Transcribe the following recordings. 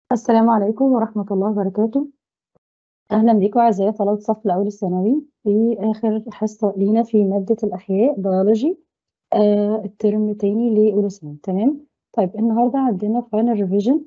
السلام عليكم ورحمة الله وبركاته. أهلًا بيكم أعزائي طلبة الصف الأول الثانوي في آخر حصة لينا في مادة الأحياء بيولوجي آآ الترم التاني لأولى ثانوي تمام؟ طيب النهارده عندنا final revision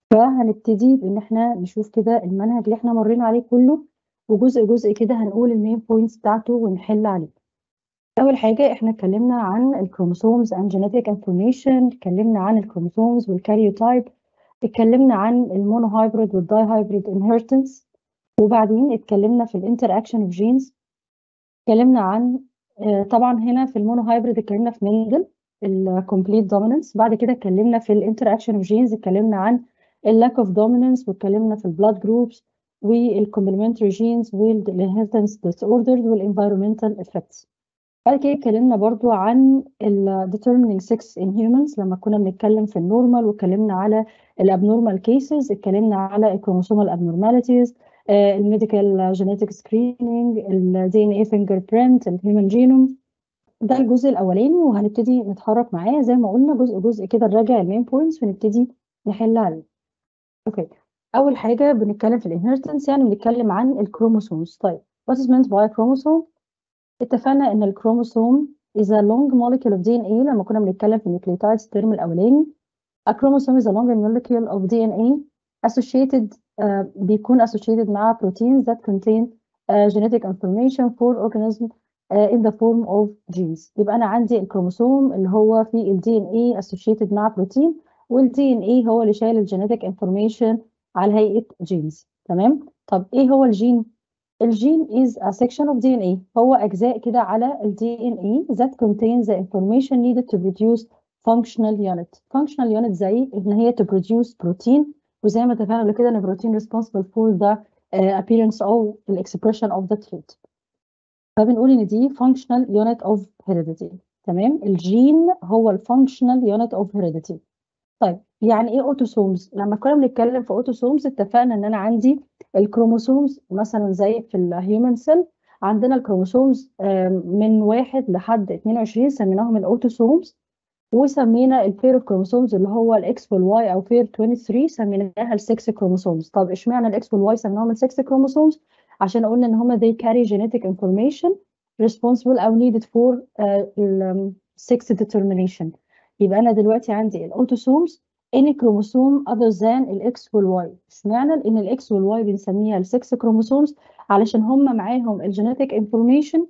فهنبتدي بإن إحنا نشوف كده المنهج اللي إحنا مرينا عليه كله وجزء جزء كده هنقول الmain points بتاعته ونحل عليه. أول حاجة إحنا اتكلمنا عن الchromosomes and genetic information اتكلمنا عن الchromosomes والkaryotype اتكلمنا عن الmonohybrid والdihybrid inheritance وبعدين اتكلمنا في الinteraction of genes اتكلمنا عن آآ طبعًا هنا في الmonohybrid اتكلمنا في ميندل الcomplete dominance بعد كده اتكلمنا في الinteraction of genes اتكلمنا عن الlack of dominance واتكلمنا في الblood groups والcomplementary genes والinheritance disorders والenvironmental effects. بعد كده اتكلمنا برضه عن ال determining sex in humans لمّا كنا بنتكلم في الnormal واتكلمنا على الabnormal cases اتكلمنا على الchromosomal abnormalities آآ الmedical genetic screening الDNA fingerprint الhuman genome ده الجزء الأولاني وهنبتدي نتحرك معاه زي ما قلنا جزء جزء كده نراجع الmain points ونبتدي نحل عليه. أوكي أول حاجة بنتكلم في الinheritance يعني بنتكلم عن الchromosomes طيب what is meant by chromosome؟ اتفقنا إن الchromosome is a long molecule of DNA لمّا كنا بنتكلم في الnucleotides الترم الأولاني. A chromosome is a long molecule of DNA associated آآ بيكون associated مع proteins that contain آآ genetic information for organism آآ in the form of genes يبقى أنا عندي الكروموسوم اللي هو فيه الDNA associated مع protein والDNA هو اللي شايل الgenetic information على هيئة genes تمام؟ طب إيه هو الgene؟ الgene is a section of DNA هو أجزاء كده على الDNA that contains the information needed to produce functional unit. functional unit زي إن هي to produce protein وزي ما اتفقنا قبل كده إن الprotein responsible for the آآ appearance أو الexpression of the trait. فبنقول إن دي functional unit of heredity تمام؟ الgene هو الfunctional unit of heredity. طيب يعني إيه autosomes؟ لمّا كنا بنتكلم في autosomes اتفقنا إن أنا عندي الchromosomes مثلًا زي في الhuman cell عندنا الchromosomes آآ من 1 لحد 22 سميناهم الautosomes وسمينا الpair of chromosomes اللي هو الX والY أو pair 23 سميناها الsex chromosomes. طب اشمعنى الX والY سميناهم الsex chromosomes؟ عشان قلنا إن هم they carry genetic information responsible أو needed for آآ ال sex determination. يبقى أنا دلوقتي عندي الautosomes any chromosome other than الX والY اشمعنى؟ لإن الX والY بنسميها الsex chromosomes علشان هم معاهم الgenetic information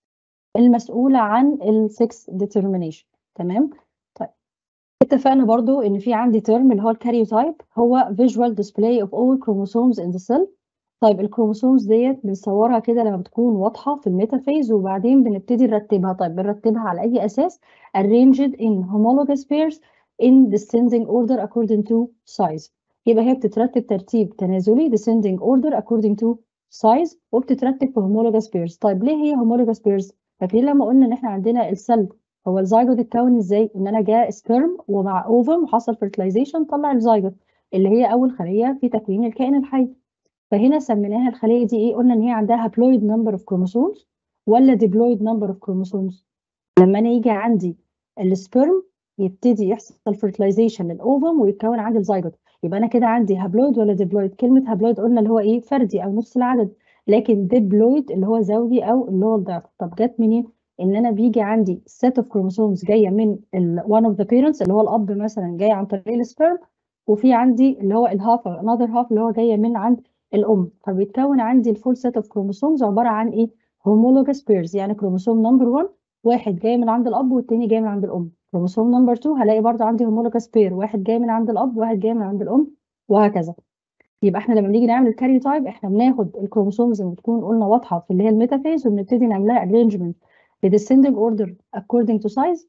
المسؤولة عن الsex determination تمام؟ طيب اتفقنا برضه إن في عندي term اللي هو الkaryotype هو visual display of all chromosomes in the cell طيب الchromosomes ديّة بنصورها كده لمّا بتكون واضحة في الmetaphase وبعدين بنبتدي نرتبها، طيب بنرتبها على أي أساس؟ arranged in homologous pairs in descending order according to size يبقى هي بتترتب ترتيب تنازلي descending order according to size وبتترتب في homologous pairs طيب ليه هي homologous pairs؟ فاكرين لمّا قلنا إن إحنا عندنا الcell هو الzygote اتكوّن إزاي؟ إن أنا جه sperm ومع ovum وحصل fertilization طلّع الzygote اللي هي أول خلية في تكوين الكائن الحي. فهنا سميناها الخلية دي إيه؟ قلنا إن هي عندها haploid number of chromosomes والّا diploid number of chromosomes؟ لمّا أنا ييجي عندي الsperm يبتدي يحصل fertilization للovum ويتكوّن عندي الzygote يبقى أنا كده عندي haploid والّا diploid؟ كلمة haploid قلنا اللي هو إيه؟ فردي أو نُص العدد، لكن diploid اللي هو زوجي أو اللي هو الضعف. طب جات منين؟ إن أنا بييجي عندي set of chromosomes جاية من ال one of the parents اللي هو الأب مثلًا جاي عن طريق الsperm وفي عندي اللي هو الhalf أو another half اللي هو جاية من عند الأم، فبيتكوّن عندي الfull set of chromosomes عبارة عن إيه؟ homologous pairs يعني chromosome number 1 واحد جاي من عند الأب والتاني جاي من عند الأم. chromosome number 2 هالاقي برضه عندي homologous pair واحد جاي من عند الأب وواحد جاي من عند الأم وهكذا. يبقى إحنا لمّا بنيجي نعمل الkaryotype إحنا بناخد الchromosomes اللي بتكون قلنا واضحة في اللي هي الmetaphase وبنبتدي نعمل لها arrangement بدescending order according to size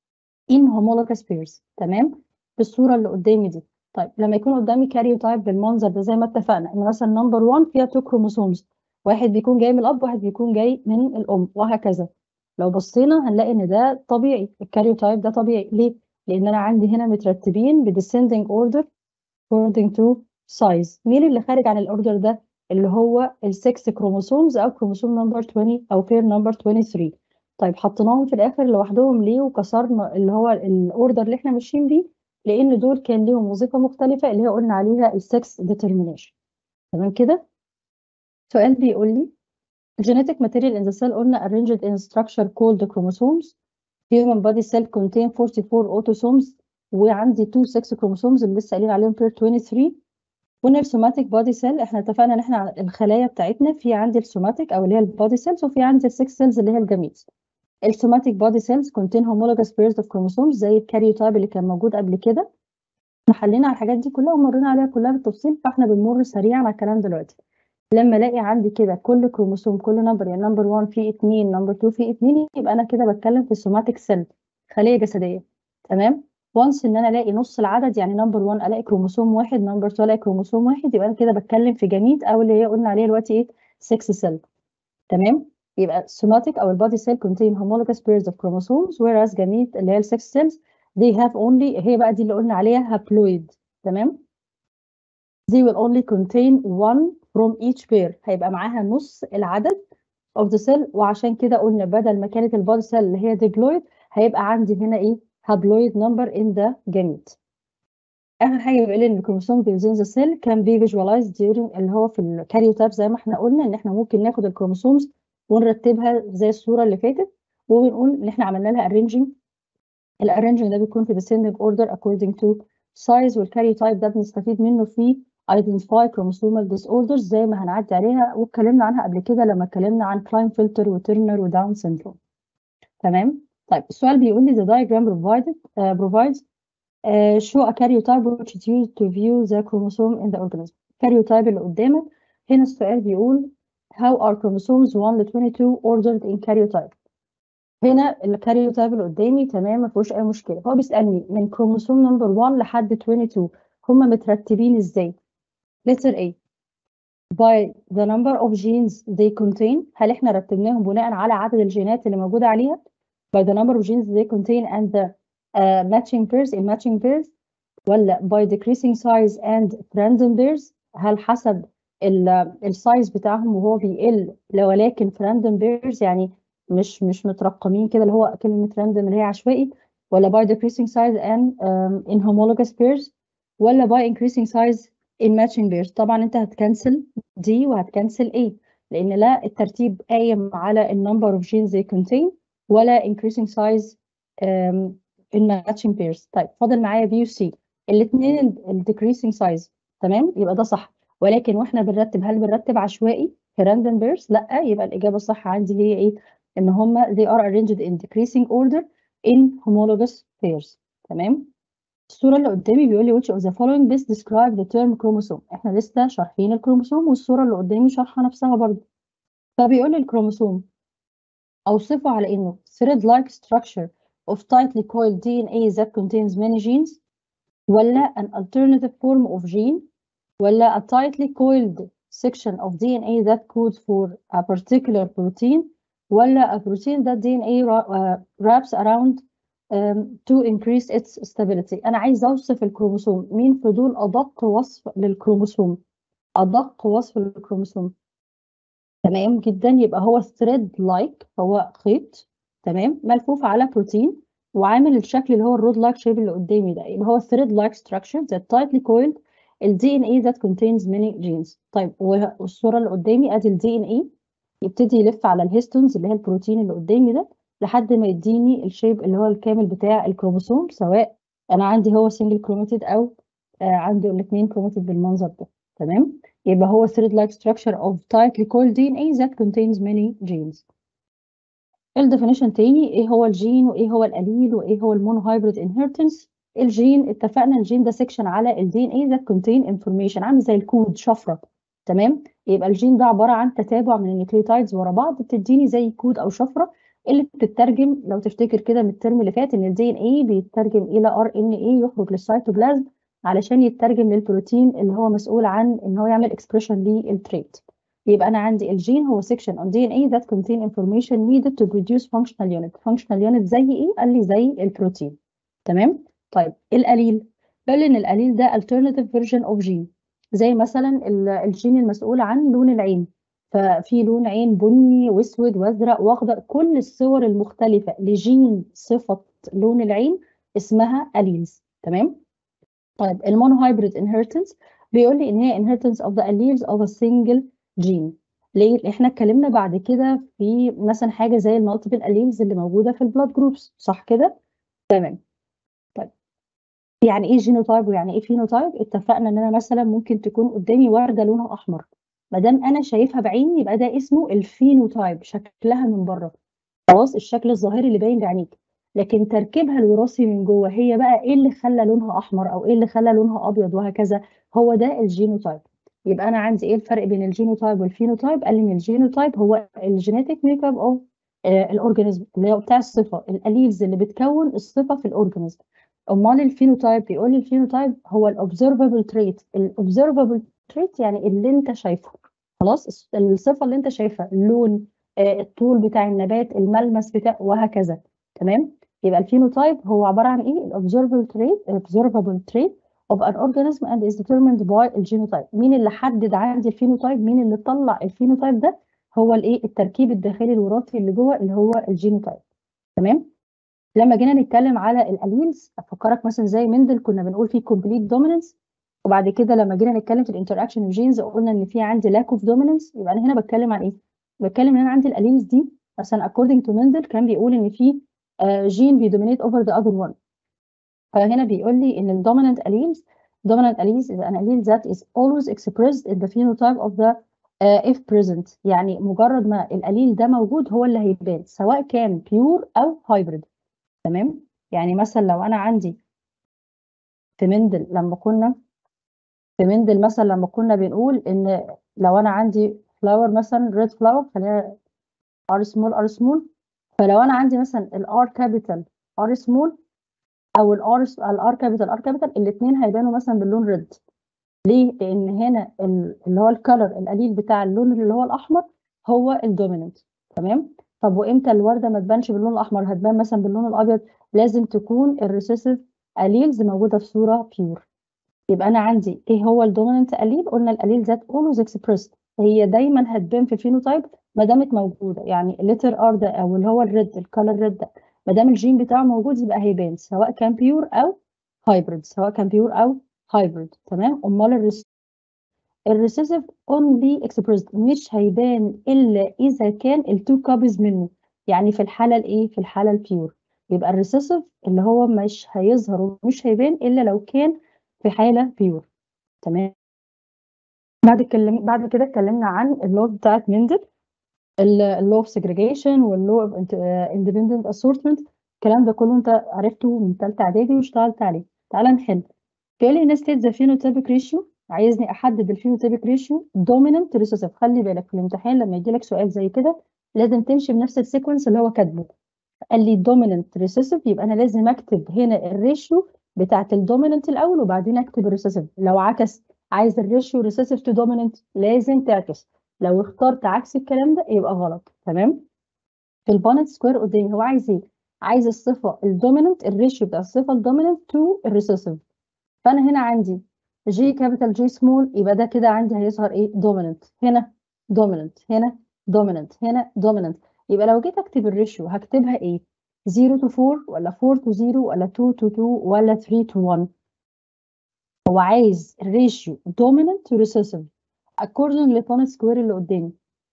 in homologous pairs تمام؟ بالصورة اللي قدامي دي. طيب لمّا يكون قدامي karyotype بالمنظر ده زي ما اتفقنا إن مثلًا number 1 فيها 2 chromosomes واحد بيكون جاي من الأب وواحد بيكون جاي من الأم وهكذا. لو بصينا هنلاقي إن ده طبيعي الkaryotype ده طبيعي ليه؟ لإن أنا عندي هنا مترتبين بدescending order according to size مين اللي خارج عن الorder ده؟ اللي هو الsex chromosomes أو chromosome number 20 أو pair number 23 طيب حطيناهم في الآخر لوحدهم ليه وكسرنا اللي هو الorder اللي إحنا ماشيين بيه؟ لان دول كان ليهم وظيفه مختلفه اللي هي قلنا عليها السكس ديترمينيشن تمام كده سؤال بيقول لي genetic material in the cell قلنا arranged in structure called chromosomes human body cell contain 44 autosomes وعندي 2 6 chromosomes اللي لسه قايلين عليهم per 23 قلنا السوماتيك بادي سيل احنا اتفقنا ان احنا الخلايا بتاعتنا في عندي السوماتيك او اللي هي البادي سيلز وفي عندي السكس سيلز اللي هي الجميتس السوماتيك بادي سيلز contain homologous pairs of chromosomes زي الكاريوتايب اللي كان موجود قبل كده حلينا على الحاجات دي كلها ومرينا عليها كلها بالتفصيل فاحنا بنمر سريعا على الكلام دلوقتي لما الاقي عندي كده كل كروموسوم كل نمبر يعني نمبر 1 فيه 2 نمبر 2 فيه 2 يبقى انا كده بتكلم في السوماتيك سيل خليه جسديه تمام وانس ان انا الاقي نص العدد يعني نمبر 1 الاقي كروموسوم واحد نمبر 2 الاقي كروموسوم واحد يبقى انا كده بتكلم في جميت او اللي هي قلنا عليها دلوقتي ايه 6 سيل تمام يبقى somatic او البادي cell contain homologous pairs of chromosomes whereas جميت اللي هي ال 6 cells they have only هي بقى دي اللي قلنا عليها haploid تمام they will only contain one from each pair هيبقى معاها نص العدد of the cell وعشان كده قلنا بدل ما كانت البادي cell اللي هي diploid هيبقى عندي هنا ايه haploid number in the gamete اخر حاجه بيقول ان الكروموسوم within the cell can be visualized during اللي هو في الكاريوتايب زي ما احنا قلنا ان احنا ممكن ناخد الكروموسومز ونرتبها زي الصوره اللي فاتت وبنقول ان احنا عملنا لها arranging الارينجنج ده بيكون في descending order according to size والكاريوتايب ده بنستفيد منه في identify chromosomal disorders زي ما هنعدي عليها واتكلمنا عنها قبل كده لما اتكلمنا عن كلاينفلتر وترنر وداون سيندروم تمام طيب السؤال بيقول لي the diagram provided uh, provides uh, show a karyotype which is used to view the chromosome in the organism karyotype اللي قدامك هنا السؤال بيقول how are chromosomes 1 ل 22 ordered in karyotype هنا الكاريوتايب اللي قدامي تمام ما فيهوش اي مشكله هو بيسالني من كروموسوم نمبر 1 لحد 22 هم مترتبين ازاي letter A by the number of genes they contain هل احنا رتبناهم بناء على عدد الجينات اللي موجوده عليها by the number of genes they contain and the uh, matching pairs in matching pairs ولا by decreasing size and random pairs هل حسب السايز بتاعهم وهو بيقل ولكن في random pairs يعني مش مش مترقمين كده اللي هو كلمة random اللي هي عشوائي ولا by decreasing size and um, in homologous pairs ولا by increasing size in matching pairs طبعا انت هتكنسل دي وهتكنسل A لان لا الترتيب قايم على ال number of genes they contain ولا increasing size um, in matching pairs طيب فاضل معايا B و C الاثنين ال decreasing size تمام يبقى ده صح ولكن واحنا بنرتب هل بنرتب عشوائي في random pairs لا يبقى الإجابة الصح عندي هي ايه ان هم they are arranged in decreasing order in homologous pairs تمام الصورة اللي قدامي بيقول لي which of the following best describe the term chromosome احنا لسه شارحين الكروموسوم والصورة اللي قدامي شارحة نفسها برضه فبيقول لي الكروموسوم اوصفه على انه thread like structure of tightly coiled DNA that contains many genes ولا an alternative form of gene ولا a tightly coiled section of DNA that codes for a particular protein ولا a protein that DNA uh, wraps around um, to increase its stability أنا عايزة أوصف الكروموسوم مين في دول أدق وصف للكروموسوم أدق وصف للكروموسوم تمام جدا يبقى هو thread like هو خيط تمام ملفوف على بروتين وعامل الشكل اللي هو الرود لايك شيب اللي قدامي ده يبقى هو thread like structure that tightly coiled ال DNA that contains many genes طيب والصورة اللي قدامي ادي ال DNA يبتدي يلف على الهيستونز اللي هي البروتين اللي قدامي ده لحد ما يديني الشيب اللي هو الكامل بتاع الكروموسوم سواء انا عندي هو سنجل كروماتيد او آه عنده الاثنين كروماتيد بالمنظر ده تمام يبقى هو thread like structure of tightly coiled DNA that contains many genes الديفينيشن تاني ايه هو الجين وايه هو الاليل وايه هو المونوهايبريد انهيرتنس الجين اتفقنا الجين ده سيكشن على الدي ان اي that contain information عامل زي الكود شفره تمام يبقى الجين ده عباره عن تتابع من النيوكليوتايدز ورا بعض بتديني زي كود او شفره اللي بتترجم لو تفتكر كده من الترم اللي فات ان الدي ان اي بيترجم الى ار ان اي يخرج للسيتوبلازم علشان يترجم للبروتين اللي هو مسؤول عن ان هو يعمل اكسبريشن للتريت يبقى انا عندي الجين هو section on DNA that contain information needed to produce functional unit functional unit زي ايه قال لي زي البروتين تمام طيب الاليل قال لي ان الاليل ده alternative version of gene زي مثلا الجين المسؤول عن لون العين ففي لون عين بني واسود وازرق واخضر كل الصور المختلفه لجين صفه لون العين اسمها اليلز تمام طيب المونوهايبريد inheritance بيقول لي ان هي inheritance of the alleles of a single gene ليه؟ احنا اتكلمنا بعد كده في مثلا حاجه زي المالتيبل alleles اللي موجوده في البلاد جروبس صح كده؟ تمام طيب يعني ايه جينوتايب ويعني ايه فينوتايب؟ اتفقنا ان انا مثلا ممكن تكون قدامي ورده لونها احمر ما دام انا شايفها بعيني يبقى ده اسمه الفينوتايب شكلها من بره خلاص الشكل الظاهري اللي باين لعينيك لكن تركيبها الوراثي من جوه هي بقى ايه اللي خلى لونها احمر او ايه اللي خلى لونها ابيض وهكذا هو ده الجينوتايب يبقى انا عندي ايه الفرق بين الجينوتايب والفينوتايب قال لي ان الجينوتايب هو الجينيتك ميك اب اوف الاورجانيزم اللي هو بتاع الصفه الاليلز اللي بتكون الصفه في الاورجانيزم امال الفينوتايب بيقول لي الفينوتايب هو الاوبزرفبل تريت الاوبزرفبل تريت يعني اللي انت شايفه خلاص الصفه اللي انت شايفها اللون آه، الطول بتاع النبات الملمس بتاع وهكذا تمام يبقى الفينوتايب هو عباره عن ايه الاوبزرفبل تريت observable trait of an organism and is determined by الجينوتايب مين اللي حدد عندي الفينوتايب مين اللي طلع الفينوتايب ده هو الايه التركيب الداخلي الوراثي اللي جوه اللي هو الجينوتايب تمام لما جينا نتكلم على الاليلز افكرك مثلا زي مندل كنا بنقول فيه كومبليت دوميننس وبعد كده لما جينا نتكلم في الانتراكشن اوف جينز قلنا ان في عندي لاك اوف دوميننس يبقى انا هنا بتكلم عن ايه بتكلم ان انا عندي الاليلز دي مثلا according to مندل كان بيقول ان في جين بيدومينيت اوفر ذا اذر one فهنا بيقول لي ان الدومينانت alleles dominant alleles is an allele that is always expressed in the phenotype of the uh, if present يعني مجرد ما الاليل ده موجود هو اللي هيبان سواء كان بيور او هايبريد تمام يعني مثلا لو انا عندي في مندل لما كنا في مندل مثلا لما كنا بنقول ان لو انا عندي فلاور مثلا ريد فلاور خلينا ار سمول ار سمول فلو انا عندي مثلا الار كابيتال ار سمول او الار الار كابيتال ار كابيتال الاثنين هيبانوا مثلا باللون ريد ليه؟ لان هنا اللي هو الكالر القليل بتاع اللون اللي هو الاحمر هو الدوميننت تمام طب وامتى الورده ما تبانش باللون الاحمر هتبان مثلا باللون الابيض لازم تكون الريسيسيف اليلز موجوده في صوره بيور يبقى انا عندي ايه هو الدوميننت اليل قلنا الاليل ذات اولويز اكسبريسد هي دايما هتبان في الفينوتايب ما دامت موجوده يعني الليتر ار ده او اللي هو الريد الكالر ريد ده ما دام الجين بتاعه موجود يبقى هيبان سواء كان بيور او هايبريد سواء كان بيور او هايبريد تمام امال الريس الريسيسيف اونلي اكسبريسد مش هيبان الا اذا كان التو كوبيز منه يعني في الحاله الايه في الحاله البيور يبقى الريسيسيف اللي هو مش هيظهر ومش هيبان الا لو كان في حاله بيور تمام بعد اتكلم بعد كده اتكلمنا عن اللو بتاعت مندل اللو اوف سيجريجيشن واللو اوف اندبندنت اسورتمنت الكلام ده كله انت عرفته من ثالثه اعدادي واشتغلت عليه تعالى نحل قال لي ان ستيت ذا فينوتيبك ريشيو عايزني احدد الفينوتيبك ريشيو دوميننت ريسيسيف خلي بالك في الامتحان لما يجي لك سؤال زي كده لازم تمشي بنفس السيكونس اللي هو كاتبه قال لي دوميننت ريسيسيف يبقى انا لازم اكتب هنا الريشيو بتاعت الدوميننت الاول وبعدين اكتب الريسيسيف لو عكس عايز الريشيو ريسيسيف تو دوميننت لازم تعكس لو اخترت عكس الكلام ده يبقى غلط تمام في البانت سكوير قدامي هو عايز ايه عايز الصفه الدوميننت الريشيو بتاع الصفه الدوميننت تو الريسيسيف فانا هنا عندي جي كابيتال جي سمول يبقى ده كده عندي هيظهر ايه دوميننت هنا دوميننت هنا دوميننت هنا دوميننت يبقى لو جيت اكتب الريشيو هكتبها ايه 0 to 4 ولا 4 to 0 ولا 2 to 2 ولا 3 to 1 هو عايز الريشيو دوميننت ريسيسيف according للبانت سكوير اللي قدامي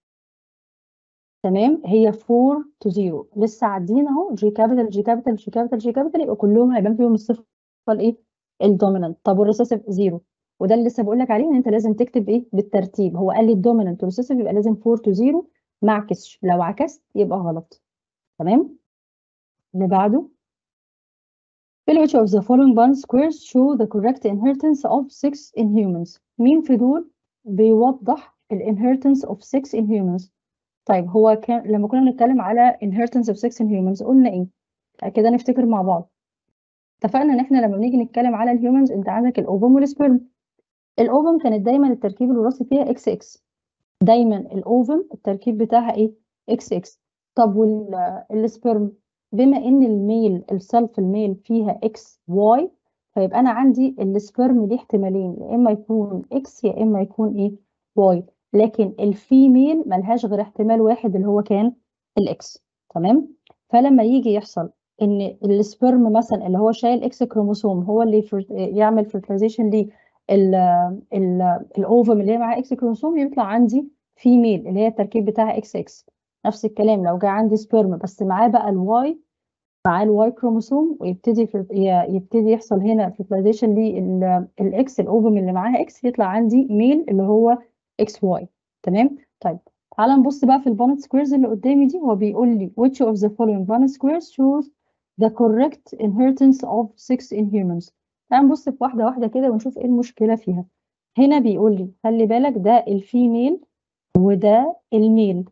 تمام هي 4 to 0 لسه عادين اهو جي كابيتال جي كابيتال جي كابيتال جي كابيتال يبقى كلهم هيبان فيهم الصفه الايه الدوميننت طب والريسيسيف 0 وده اللي لسه بقول لك عليه ان انت لازم تكتب ايه بالترتيب هو قال لي الدوميننت والريسيسيف يبقى لازم 4 to 0 ما عكسش لو عكست يبقى غلط تمام اللي بعده which of the following band squares show the correct inheritance of 6 in humans مين في دول بيوضح الانهيرتنس of 6 in humans طيب هو كان لما كنا بنتكلم على inheritance of 6 in humans قلنا ايه كده نفتكر مع بعض اتفقنا ان احنا لما بنيجي نتكلم على الهيومنز انت عندك الاوفم والسبرم الاوفم كانت دايما التركيب الوراثي فيها اكس اكس دايما الاوفم التركيب بتاعها ايه اكس اكس طب والسبرم بما ان الميل السلف الميل فيها اكس واي فيبقى انا عندي السبرم ليه احتمالين يا اما يكون اكس يا اما يكون ايه واي لكن الفيميل ملهاش غير احتمال واحد اللي هو كان الاكس تمام فلما يجي يحصل ان السبرم مثلا اللي هو شايل اكس كروموسوم هو اللي فر- يعمل فيرتلايزيشن ليه الاوفم اللي هي معاها اكس كروموسوم يطلع عندي فيميل اللي هي التركيب بتاعها اكس اكس نفس الكلام لو جه عندي سبرم بس معاه بقى الواي معاه الواي كروموسوم ويبتدي في ي- يبتدي يحصل هنا فيرتلايزيشن للاكس الاوفم اللي معاها اكس يطلع عندي ميل اللي هو اكس واي تمام طيب تعالى نبص بقى في البونت سكويرز اللي قدامي دي هو بيقول لي which of the following Punnett squares shows the correct inheritance of sex in humans تعال نبص في واحدة واحدة كده ونشوف ايه المشكلة فيها هنا بيقول لي خلي بالك ده الفيميل وده الميل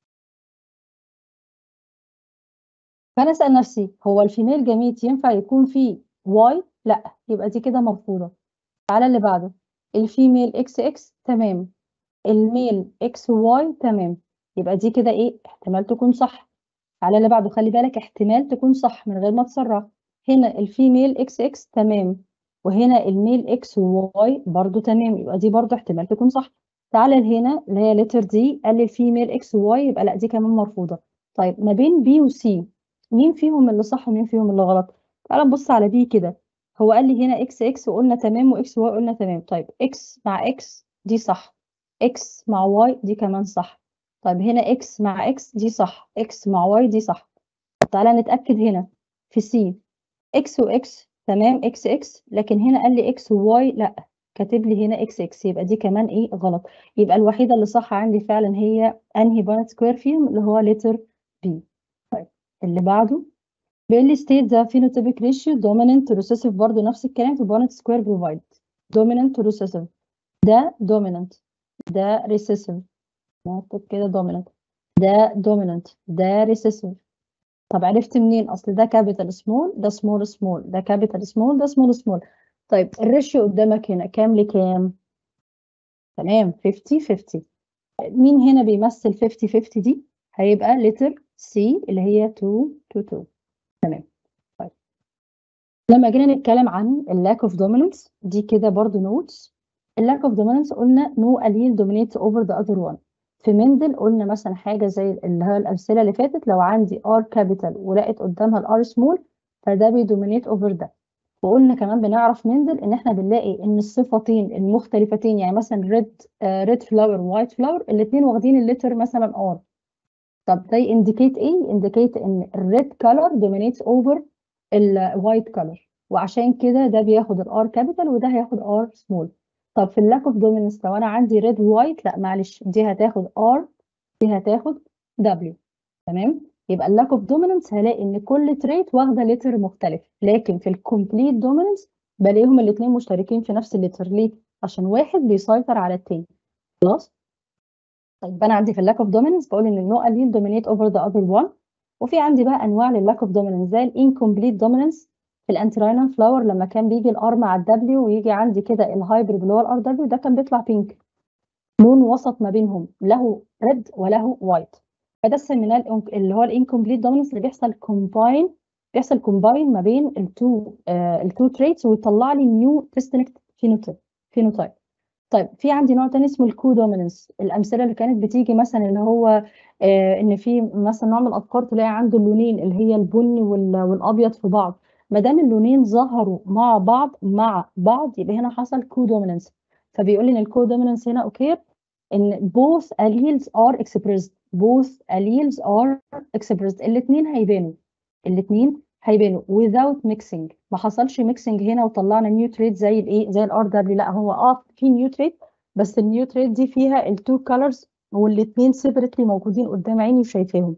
فانا اسال نفسي هو الفيميل جميت ينفع يكون فيه واي لا يبقى دي كده مرفوضه تعالى اللي بعده الفيميل اكس اكس تمام الميل اكس واي تمام يبقى دي كده ايه احتمال تكون صح تعالى اللي بعده خلي بالك احتمال تكون صح من غير ما تسرع هنا الفيميل اكس اكس تمام وهنا الميل اكس واي برضو تمام يبقى دي برضو احتمال تكون صح تعالى لهنا اللي هي لتر دي قال لي الفيميل اكس واي يبقى لا دي كمان مرفوضه طيب ما بين بي وسي مين فيهم اللي صح ومين فيهم اللي غلط تعالى نبص على بي كده هو قال لي هنا اكس اكس وقلنا تمام واكس واي قلنا تمام طيب اكس مع اكس دي صح اكس مع واي دي كمان صح طيب هنا اكس مع اكس دي صح اكس مع واي دي صح طب تعالى نتأكد هنا في سي اكس واكس تمام اكس اكس لكن هنا قال لي اكس وواي لا كاتب لي هنا اكس اكس يبقى دي كمان ايه غلط يبقى الوحيده اللي صح عندي فعلا هي انهي بونت سكوير فيهم اللي هو لتر بي طيب اللي بعده بيقول لي state the phenotypic ratio dominant to recessive برضه نفس الكلام في بونت سكوير بروفايد dominant to recessive ده dominant ده recessive نكتب كده dominant ده dominant ده recessive طب عرفت منين اصل ده كابيتال سمول ده سمول سمول ده كابيتال سمول ده سمول سمول طيب الريشيو قدامك هنا كام لكام تمام 50 50 مين هنا بيمثل 50 50 دي هيبقى لتر سي اللي هي 2 2 2 تمام طيب لما جينا نتكلم عن اللاك اوف دومينانس دي كده برضو نوتس اللاك اوف دومينانس قلنا نو allele dominates over the other one في مندل قلنا مثلا حاجه زي اللي هي الامثله اللي فاتت لو عندي ار كابيتال ولقيت قدامها الار سمول فده بيدومينيت اوفر ده وقلنا كمان بنعرف مندل ان احنا بنلاقي ان الصفتين المختلفتين يعني مثلا ريد ريد فلاور وايت فلاور الاثنين واخدين اللتر مثلا ار طب ده انديكيت ايه انديكيت ان الريد كلر دومينيتس اوفر الوايت كلر وعشان كده ده بياخد الار كابيتال وده هياخد ار سمول طب في اللاك اوف دوميننس لو انا عندي ريد وايت لا معلش دي هتاخد ار دي هتاخد دبليو تمام يبقى اللاك اوف دوميننس هلاقي ان كل تريت واخده لتر مختلف لكن في الكومبليت دوميننس بلاقيهم الاثنين مشتركين في نفس اللتر ليه عشان واحد بيسيطر على التاني خلاص طيب انا عندي في اللاك اوف دوميننس بقول ان النو allele dominate over the other one وفي عندي بقى انواع للاك اوف دوميننس زي الانكمبليت دوميننس في الانتراينال فلاور لما كان بيجي الار مع الدبليو ويجي عندي كده الهايبريد اللي هو الار دبليو ده كان بيطلع بينك لون وسط ما بينهم له ريد وله وايت فده سميناه اللي هو الانكمبليت دوميننس اللي بيحصل كومباين بيحصل كومباين ما بين التو آه التو تريتس ويطلع لي نيو ديستنكت فينوتيب فينوتايب طيب في عندي نوع تاني اسمه الكو دوميننس الامثله اللي كانت بتيجي مثلا اللي هو آه ان في مثلا نوع من الافكار تلاقي عنده اللونين اللي هي البني والابيض في بعض ما دام اللونين ظهروا مع بعض مع بعض يبقى هنا حصل كو دوميننس فبيقول لي ان الكو دوميننس هنا اوكي ان both alleles are expressed both alleles are expressed الاثنين هيبانوا الاثنين هيبانوا without mixing ما حصلش mixing هنا وطلعنا نيو تريت زي الايه زي الار دبليو لا هو اه في نيو تريت بس النيو تريت دي فيها التو كولرز والاثنين سيبريتلي موجودين قدام عيني وشايفاهم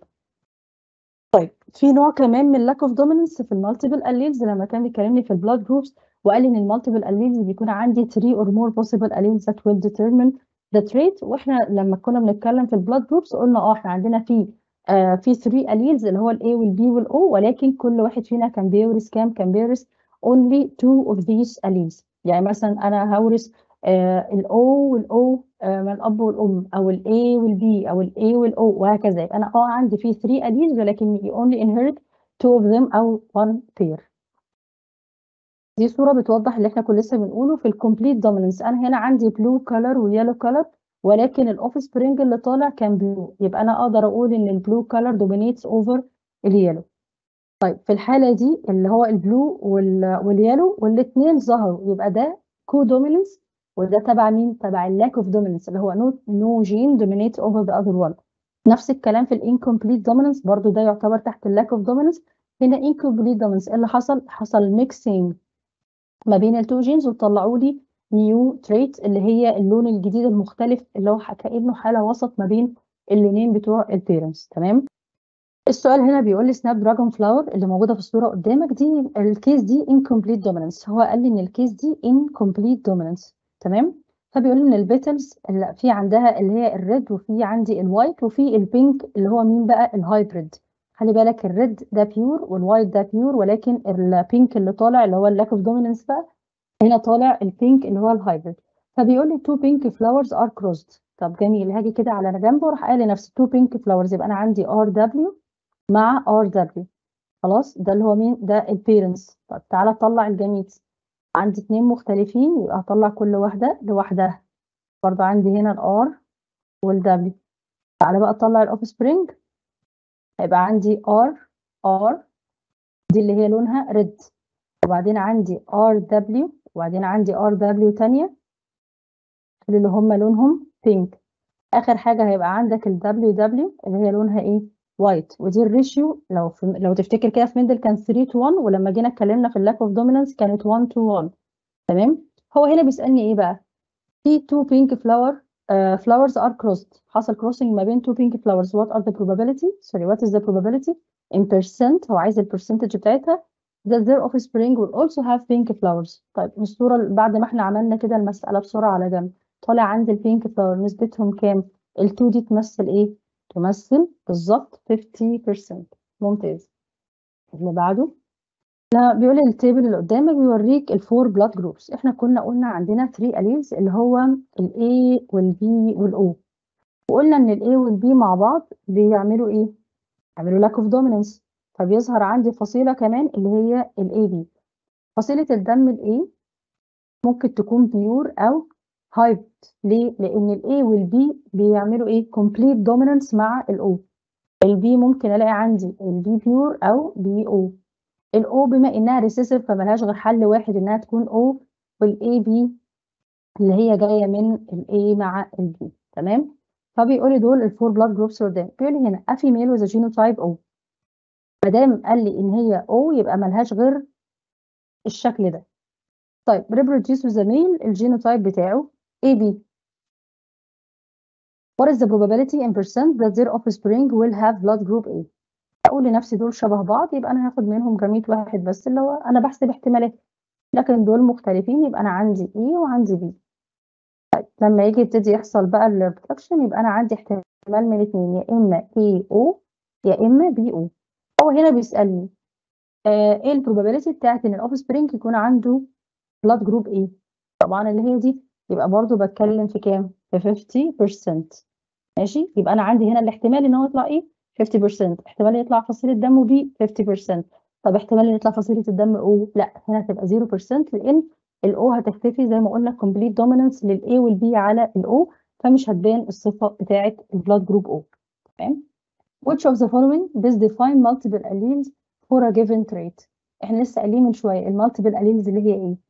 طيب في نوع كمان من lack of dominance في المالتيبل alleles لما كان بيكلمني في البلاد جروبس وقال ان المالتيبل alleles بيكون عندي 3 or more possible alleles that will determine the trait واحنا لما كنا بنتكلم في البلاد جروبس قلنا اه احنا عندنا في آه في 3 alleles اللي هو الاي والبي والاو ولكن كل واحد فينا كان بيورث كام كان بيورث only two of these alleles يعني مثلا انا هورث آه الاو والاو آه من الاب والام او الاي والبي او الاي والاو وهكذا يبقى انا اه عندي في 3 alleles ولكن you only inherit two of them او one pair دي صورة بتوضح اللي احنا كنا لسه بنقوله في الكومبليت دوميننس انا هنا عندي بلو كلر ويلو كلر ولكن الاوف سبرينج اللي طالع كان بلو يبقى انا اقدر اقول ان البلو كلر دومينيتس اوفر اليلو طيب في الحالة دي اللي هو البلو وال واليالو والاتنين ظهروا يبقى ده كودوميننس وده تبع مين؟ تبع اللاك اوف دوميننس اللي هو نو نو جين دومينيت اوفر ذا اذر وان نفس الكلام في الانكمبليت دوميننس برضو ده يعتبر تحت اللاك اوف دوميننس هنا انكمبليت دوميننس ايه اللي حصل؟ حصل ميكسينج ما بين التو جينز وطلعوا لي نيو تريت اللي هي اللون الجديد المختلف اللي هو كانه حاله وسط ما بين اللونين بتوع البيرنتس تمام السؤال هنا بيقول لي سناب دراجون فلاور اللي موجوده في الصوره قدامك دي الكيس دي incomplete dominance هو قال لي ان الكيس دي incomplete dominance تمام فبيقول لي ان البيتلز اللي في عندها اللي هي الريد وفي عندي الوايت وفي البينك اللي هو مين بقى الهايبريد خلي بالك الريد ده بيور والوايت ده بيور ولكن البينك اللي طالع اللي هو اللاك اوف دوميننس بقى هنا طالع البينك اللي هو الهايبريد فبيقول لي تو بينك فلاورز ار كروسد طب جميل هاجي كده على جنب واروح قايل لنفسي تو بينك فلاورز يبقى انا عندي ار دبليو مع ار دبليو خلاص ده اللي هو مين ده البيرنتس طب تعالى اطلع الجميتس عندي اتنين مختلفين يبقى هطلع كل واحده لوحدها برضه عندي هنا الار والدبليو تعالى بقى اطلع الاوف سبرينج هيبقى عندي ار ار دي اللي هي لونها ريد وبعدين عندي ار دبليو وبعدين عندي ار دبليو تانية اللي هم لونهم بينك اخر حاجه هيبقى عندك الدبليو دبليو اللي هي لونها ايه وايت ودي الريشيو لو في لو تفتكر كده في ميندل كان 3 تو 1 ولما جينا اتكلمنا في اللاك اوف دومينانس كانت 1 تو 1 تمام هو هنا بيسالني ايه بقى في تو بينك فلاور flowers are crossed حصل crossing ما بين two pink flowers what are the probability sorry what is the probability in percent هو عايز البرسنتج بتاعتها that their offspring will also have pink flowers طيب الصورة بعد ما احنا عملنا كده المسألة بسرعة على جنب طالع عندي البينك فلاور نسبتهم كام ال2 دي تمثل ايه تمثل بالظبط 50% ممتاز اللي بعده لا بيقول لي التيبل اللي قدامك بيوريك الفور بلاد جروبس احنا كنا قلنا عندنا 3 اليلز اللي هو الاي والبي والاو وقلنا ان الاي والبي مع بعض بيعملوا ايه يعملوا لاك اوف دوميننس فبيظهر عندي فصيله كمان اللي هي الاي بي فصيله الدم الاي ممكن تكون بيور او هايبد ليه لان الاي والبي بيعملوا ايه كومبليت دوميننس مع الاو البي ممكن الاقي عندي البي بيور او بي او الاو بما انها ريسيسيف فملهاش غير حل واحد انها تكون او والاي بي اللي هي جايه من الاي مع البي تمام فبيقول لي دول الفور بلاد جروبس قدام بيقول لي هنا افي ميل وذ جينوتايب او ما دام قال لي ان هي او يبقى ملهاش غير الشكل ده طيب reproduce with the male الجينوتايب بتاعه AB What is the probability in percent that their offspring will have blood group A اقول لنفسي دول شبه بعض يبقى انا هاخد منهم جميت واحد بس اللي هو انا بحسب احتمالات لكن دول مختلفين يبقى انا عندي A وعندي B طيب لما يجي يبتدي يحصل بقى الريبرودكشن يبقى انا عندي احتمال من اتنين يا اما AO يا اما BO هو هنا بيسألني آه ايه البروبابيلتي بتاعت ان الاوف سبرينج يكون عنده بلاد جروب ايه طبعا اللي هي دي يبقى برضو بتكلم في كام في 50% ماشي يبقى انا عندي هنا الاحتمال ان هو يطلع ايه 50% احتمال يطلع فصيله دم بي 50% طب احتمال يطلع فصيله الدم او لا هنا هتبقى 0% لان الاو هتختفي زي ما قلنا complete dominance للاي والبي على الاو فمش هتبان الصفه بتاعه البلاد جروب او تمام which of the following best define multiple alleles for a given trait احنا لسه قايلين من شويه المالتيبل alleles اللي هي ايه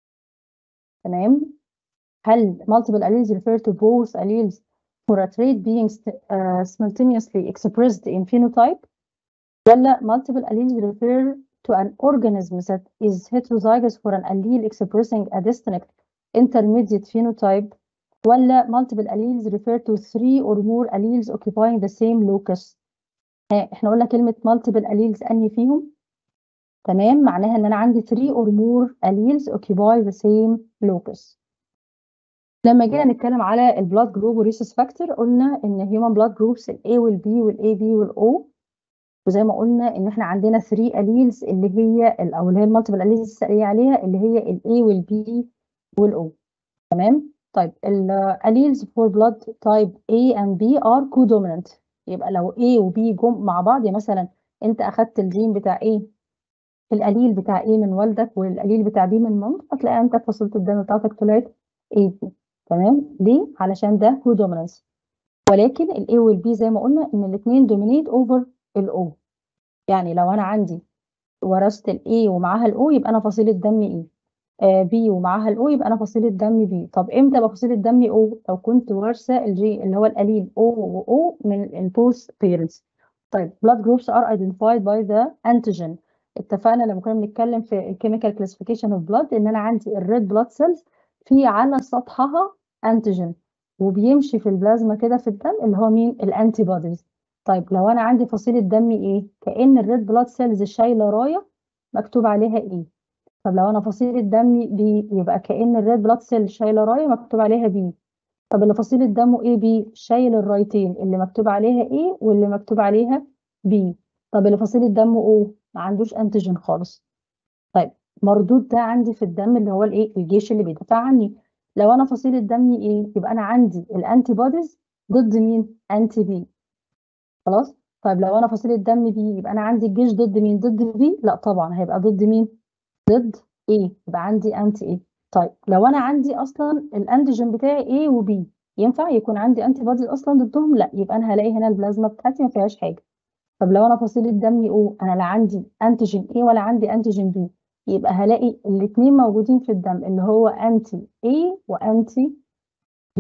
تمام هل multiple alleles refer to both alleles for a trait being uh, simultaneously expressed in phenotype ولا multiple alleles refer to an organism that is heterozygous for an allele expressing a distinct intermediate phenotype ولا multiple alleles refer to three or more alleles occupying the same locus احنا قلنا كلمة multiple alleles أنهي فيهم تمام معناها ان انا عندي 3 or more alleles occupy the same locus لما جينا نتكلم على البلاد جروب وريسس فاكتور قلنا ان هيومن بلاد جروبس الاي والبي والاي بي والاو وزي ما قلنا ان احنا عندنا 3 اليلز اللي هي او اللي هي المالتيبل اليلز السريه عليها اللي هي الاي والبي والاو تمام طيب الاليلز فور بلاد تايب A and B are codominant يبقى لو A و B جم مع بعض يعني مثلا انت اخدت الجين بتاع A الاليل بتاع A من والدك والاليل بتاع B من مامتك هتلاقي انت فصيله الدم بتاعتك طلعت AB تمام ليه علشان ده كودومينانس ولكن الاي والبي زي ما قلنا ان الاثنين دومينيت اوفر الاو يعني لو انا عندي ورثت الاي ومعاها الاو يبقى انا فصيله دمي ايه آه بي ومعاها الاو يبقى انا فصيله دمي بي طب امتى ابقى فصيله دمي او لو كنت وارثه الجي اللي هو القليل او واو من البوث بيرنتس طيب blood groups are identified by the antigen اتفقنا لما كنا بنتكلم في الكيميكال كلاسيفيكيشن اوف بلاد ان انا عندي الريد بلاد سيلز في على سطحها انتيجين وبيمشي في البلازما كده في الدم اللي هو مين الانتي بوديز طيب لو انا عندي فصيله دمي ايه كأن الريد بلاد سيلز شايله رايه مكتوب عليها ايه طب لو انا فصيله دمي بي يبقى كأن الريد بلاد سيل شايله رايه مكتوب عليها بي طب اللي فصيله دمه ايه بي شايل الرايتين اللي مكتوب عليها ايه واللي مكتوب عليها بي طب اللي فصيله دمه او ما عندوش انتيجين خالص طيب مردود ده عندي في الدم اللي هو الايه الجيش اللي بيدافع عني لو انا فصيله دمي ايه يبقى انا عندي الانتي بوديز ضد مين انتي بي خلاص طيب لو انا فصيله دم بي يبقى انا عندي الجيش ضد مين ضد بي لا طبعا هيبقى ضد مين ضد ايه يبقى عندي انتي ايه طيب لو انا عندي اصلا الانتيجين بتاعي ايه وبي ينفع يكون عندي انتي بوديز اصلا ضدهم لا يبقى انا هلاقي هنا البلازما بتاعتي ما فيهاش حاجه طب لو انا فصيله دمي او انا لا عندي انتيجين ايه ولا عندي انتيجين بي يبقى هلاقي الاثنين موجودين في الدم اللي هو انتي A وانتي B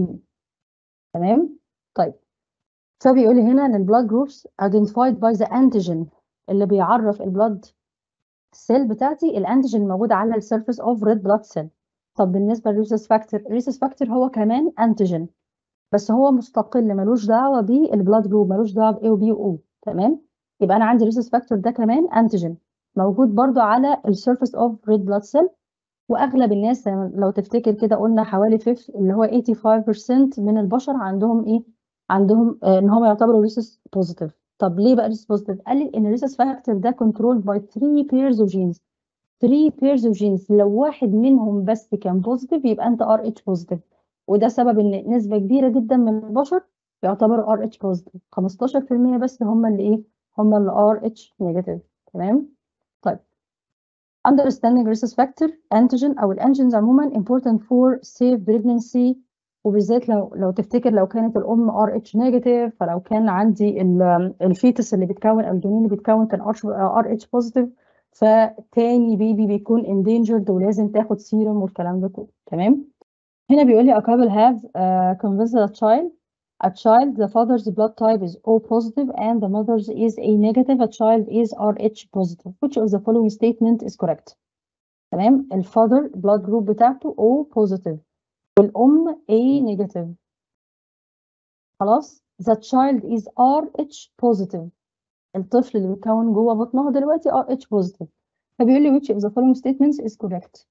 تمام طيب فبيقول لي هنا ان البلاد جروبس identified by the antigen اللي بيعرف البلاد سيل بتاعتي الانتيجين الموجود على السيرفيس اوف ريد بلاد سيل طب بالنسبه للريسس فاكتور الريسس فاكتور هو كمان انتيجين بس هو مستقل ملوش دعوه بالبلاد جروب ملوش دعوه ب A و B و O تمام يبقى انا عندي الريسس فاكتور ده كمان انتيجين موجود برضو على السيرفيس اوف ريد بلاد سيل واغلب الناس لو تفتكر كده قلنا حوالي 5 اللي هو 85% من البشر عندهم ايه عندهم آه ان هم يعتبروا ريسس بوزيتيف طب ليه بقى ريسس بوزيتيف قال لي ان الريسس فاكتور ده كنترول باي 3 بيرز اوف جينز 3 بيرز اوف جينز لو واحد منهم بس كان بوزيتيف يبقى انت ار اتش بوزيتيف وده سبب ان نسبه كبيره جدا من البشر يعتبروا ار اتش بوزيتيف 15% بس هم اللي ايه هم اللي ار اتش نيجاتيف تمام طيب understanding rhesus factor antigen او الانجينز عموما important for safe pregnancy وبالذات لو لو تفتكر لو كانت الام ار اتش نيجاتيف فلو كان عندي الفيتس اللي بيتكون او الجنين اللي بيتكون كان ار اتش بوزيتيف فتاني بيبي بيكون endangered ولازم تاخد سيروم والكلام ده كله تمام هنا بيقول لي a couple have uh, convinced a child a child the father's blood type is O positive and the mother's is A negative a child is RH positive which of the following statement is correct تمام الفاذر blood group بتاعته O positive والأم A negative خلاص the child is RH positive الطفل اللي بيتكون جوه بطنها دلوقتي RH positive فبيقول لي which of the following statements is correct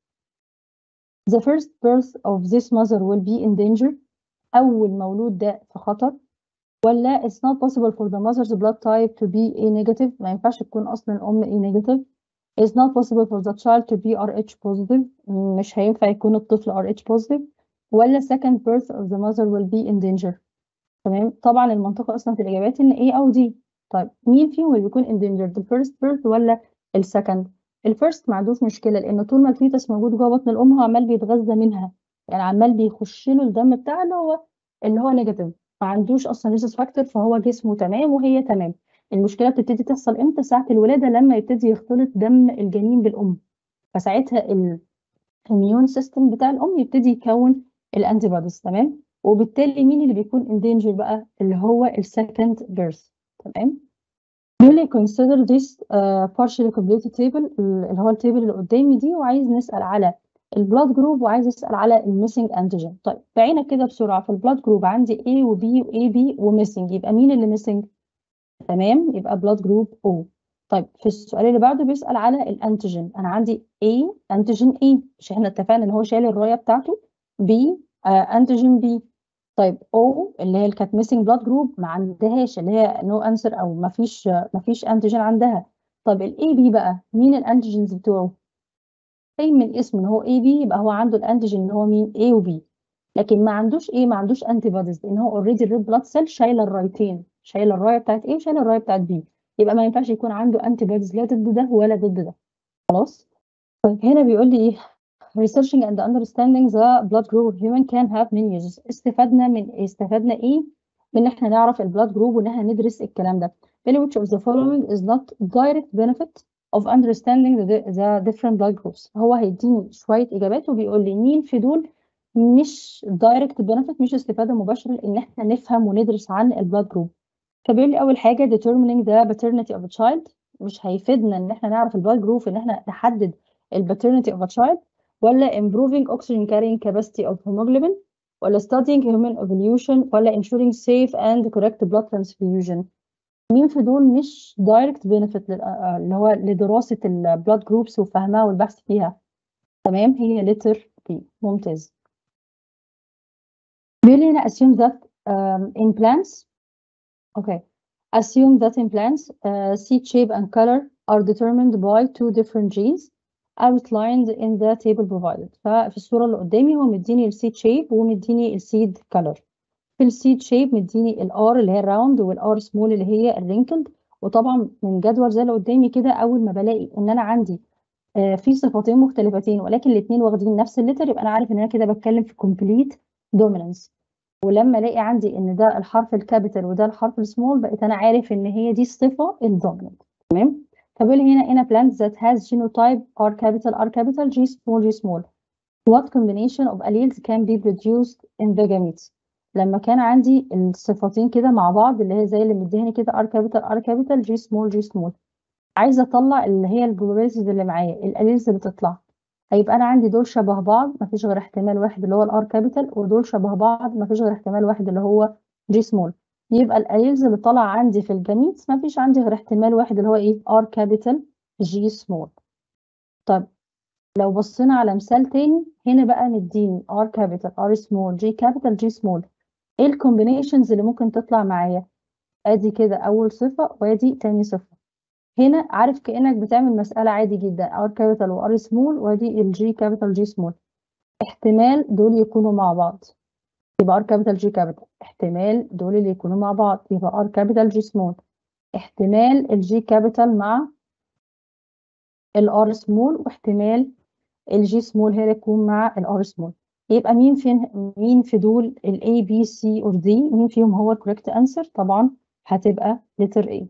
the first birth of this mother will be in danger أول مولود ده في خطر ولا it's not possible for the mother's blood type to be A negative ما ينفعش تكون أصلا الأم A negative it's not possible for the child to be RH positive مش هينفع يكون الطفل RH positive ولا second birth of the mother will be in danger تمام طبعا المنطقة أصلا في الإجابات إن A أو D طيب مين فيهم اللي بيكون endangered the first birth ولا السكند الفيرست ما عندوش مشكلة لأن طول ما الفيتس موجود جوه بطن الأم هو عمال بيتغذى منها يعني عمال بيخش له الدم بتاعه اللي هو اللي هو نيجاتيف ما عندوش اصلا ريسس فاكتور فهو جسمه تمام وهي تمام المشكله بتبتدي تحصل امتى ساعه الولاده لما يبتدي يختلط دم الجنين بالام فساعتها الاميون سيستم بتاع الام يبتدي يكون الانتي بوديز تمام وبالتالي مين اللي بيكون اندينجر بقى اللي هو السكند بيرث تمام بيقول لي consider this uh, partially completed table اللي هو التيبل اللي قدامي دي وعايز نسال على البلاد جروب وعايز اسال على الميسنج انتيجين طيب بعينك كده بسرعه في البلاد جروب عندي A وB وA B وميسنج يبقى مين اللي ميسنج تمام يبقى بلاد جروب O طيب في السؤال اللي بعده بيسال على الانتيجين انا عندي A انتيجين A مش احنا اتفقنا ان هو شايل الرايه بتاعته B آه انتيجين B طيب O اللي هي اللي كانت ميسنج بلاد جروب ما عندهاش اللي هي نو no انسر او ما فيش ما فيش انتيجين عندها طب الاي بي بقى مين الانتيجينز بتوعه زي من اسمه ان هو اي بي يبقى هو عنده الانتيجين اللي هو مين A وB لكن ما عندوش ايه ما عندوش انتي بوديز لان هو اوريدي الريد بلاد سيل شايله الرايتين شايله الرايه بتاعت A وشايله الرايه بتاعت B يبقى ما ينفعش يكون عنده انتي بوديز لا ضد ده ولا ضد ده خلاص طيب هنا بيقول لي ايه researching and understanding the blood group of human can have many uses استفدنا من استفدنا ايه من ان احنا نعرف البلاد جروب وان احنا ندرس الكلام ده which of the following is not direct benefit of understanding the, the different blood groups هو هيديني شوية إجابات وبيقول لي مين في دول مش direct benefit مش استفادة مباشرة إن إحنا نفهم وندرس عن البلاد جروب فبيقول لي أول حاجة determining the paternity of a child مش هيفيدنا إن إحنا نعرف البلاد جروب إن إحنا نحدد ال paternity of a child ولا improving oxygen carrying capacity of hemoglobin ولا studying human evolution ولا ensuring safe and correct blood transfusion مين في دول مش direct benefit اللي هو لدراسة البلاد جروبس وفهمها والبحث فيها تمام هي letter B ممتاز بيقول لي هنا assume that um, in plants okay assume that in plants uh, seed shape and color are determined by two different genes outlined in the table provided ففي الصورة اللي قدامي هو مديني السيد شيب ومديني السيد color في السيد شيب مديني الار اللي هي الراوند والار سمول اللي هي الرينكلد وطبعا من جدول زي اللي قدامي كده اول ما بلاقي ان انا عندي آه في صفتين مختلفتين ولكن الاثنين واخدين نفس اللتر يبقى انا عارف ان انا كده بتكلم في كومبليت دومينانس ولما الاقي عندي ان ده الحرف الكابيتال وده الحرف السمول بقيت انا عارف ان هي دي الصفه الدومينانت تمام فبيقول هنا in a plant that has genotype R capital R capital G small G small what combination of alleles can be produced in the gametes لما كان عندي الصفتين كده مع بعض اللي هي زي اللي مديهاني كده R capital R capital G small G small عايزه اطلع اللي هي البروبابيلتيز اللي معايا الاليلز اللي تطلع هيبقى انا عندي دول شبه بعض مفيش غير احتمال واحد اللي هو الار كابيتال ودول شبه بعض مفيش غير احتمال واحد اللي هو جي سمول يبقى الاليلز اللي طالعه عندي في الجميت مفيش عندي غير احتمال واحد اللي هو ايه ار كابيتال جي سمول طب لو بصينا على مثال تاني هنا بقى مديني ار كابيتال ار سمول جي كابيتال جي سمول ايه الكومبينيشنز اللي ممكن تطلع معايا ادي كده اول صفه وادي تاني صفه هنا عارف كانك بتعمل مساله عادي جدا ار كابيتال وار سمول وادي الجي كابيتال جي سمول احتمال دول يكونوا مع بعض يبقى ار كابيتال جي كابيتال احتمال دول اللي يكونوا مع بعض يبقى ار كابيتال جي سمول احتمال الجي كابيتال مع الار سمول واحتمال الجي سمول هي اللي تكون مع الار سمول يبقى مين فين مين في دول الاي بي سي اور دي مين فيهم هو الكوريكت انسر طبعا هتبقى لتر اي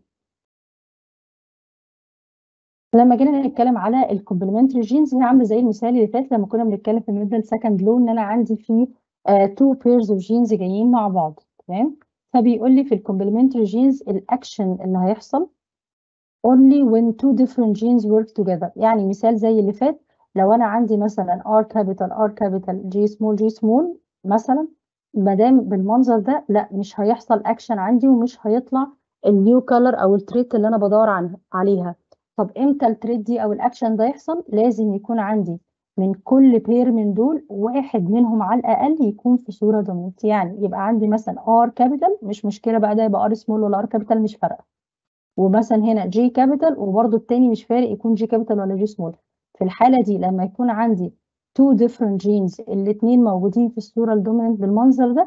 لما جينا نتكلم على الكومبلمنتري جينز هي عامله زي المثال اللي فات لما كنا بنتكلم في الميدل سكند لو ان انا عندي في تو بيرز اوف جينز جايين مع بعض تمام فبيقول لي في الكومبلمنتري جينز الاكشن اللي هيحصل only when two different genes work together يعني مثال زي اللي فات لو انا عندي مثلا R capital R capital G small G small مثلا ما دام بالمنظر ده لا مش هيحصل اكشن عندي ومش هيطلع النيو كولر او التريت اللي انا بدور عنها عليها طب امتى التريت دي او الاكشن ده يحصل لازم يكون عندي من كل بير من دول واحد منهم على الاقل يكون في صوره دوميننت يعني يبقى عندي مثلا ار كابيتال مش مشكله بقى ده يبقى ار سمول ولا ار كابيتال مش فارقه ومثلا هنا جي كابيتال وبرده التاني مش فارق يكون جي كابيتال ولا جي سمول في الحاله دي لما يكون عندي two different genes الاثنين موجودين في الصوره الدوميننت بالمنظر ده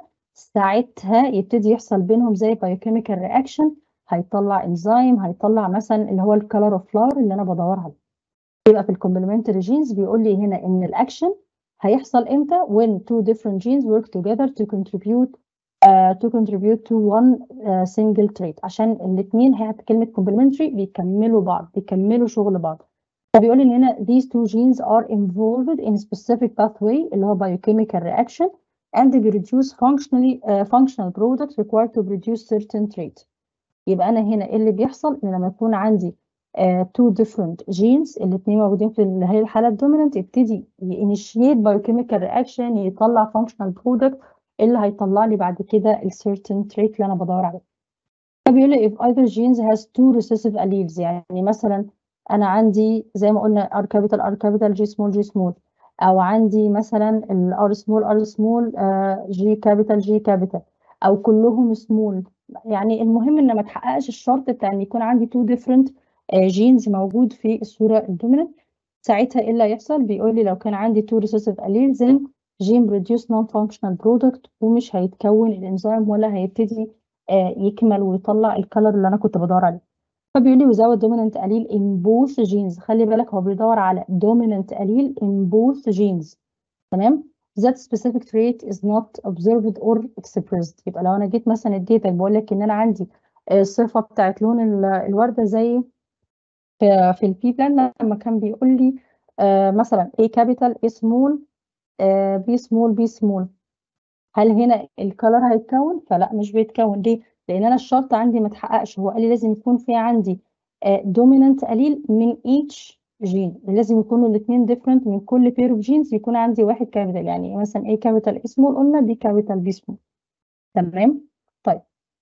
ساعتها يبتدي يحصل بينهم زي biochemical reaction هيطلع انزيم هيطلع مثلا اللي هو الكالر اوف فلاور اللي انا بدور عليه يبقى في الكومبلمنتري جينز بيقول لي هنا ان الاكشن هيحصل امتى when two different genes work together to contribute uh, to contribute to one uh, single trait عشان الاثنين هي كلمه complementary بيكملوا بعض بيكملوا شغل بعض فبيقول لي ان هنا these two genes are involved in specific pathway اللي هو biochemical reaction and they produce functionally uh, functional products required to produce certain trait يبقى انا هنا ايه اللي بيحصل ان لما يكون عندي uh, two different genes الاثنين موجودين في اللي هي الحاله الدوميننت يبتدي يinitiate biochemical reaction يطلع functional product اللي هيطلع لي بعد كده ال certain trait اللي انا بدور عليه فبيقول لي if either genes has two recessive alleles يعني مثلا انا عندي زي ما قلنا R capital R capital G small G small او عندي مثلا ال R small R small uh, G capital G capital او كلهم small يعني المهم ان ما تحققش الشرط بتاع ان يكون عندي two different جينز موجود في الصوره الدوميننت ساعتها ايه اللي هيحصل بيقول لي لو كان عندي two recessive alleles then gene produce non-functional product ومش هيتكون الانزيم ولا هيبتدي يكمل ويطلع الكلر اللي انا كنت بدور عليه فبيقول لي without dominant allele in both genes خلي بالك هو بيدور على dominant allele in both genes تمام that specific trait is not observed or expressed يبقى لو انا جيت مثلا اديتك بقول لك ان انا عندي الصفه بتاعت لون الورده زي في في البي بلان لما كان بيقول لي آه مثلا A capital A small آه B small B small هل هنا الكلر هيتكون؟ فلا مش بيتكون ليه؟ لأن أنا الشرط عندي ما اتحققش هو قال لي لازم يكون في عندي دومينانت قليل من each جين لازم يكونوا الاثنين different من كل pair of genes يكون عندي واحد كابيتال يعني مثلا A capital A small قلنا B capital B small تمام؟ طيب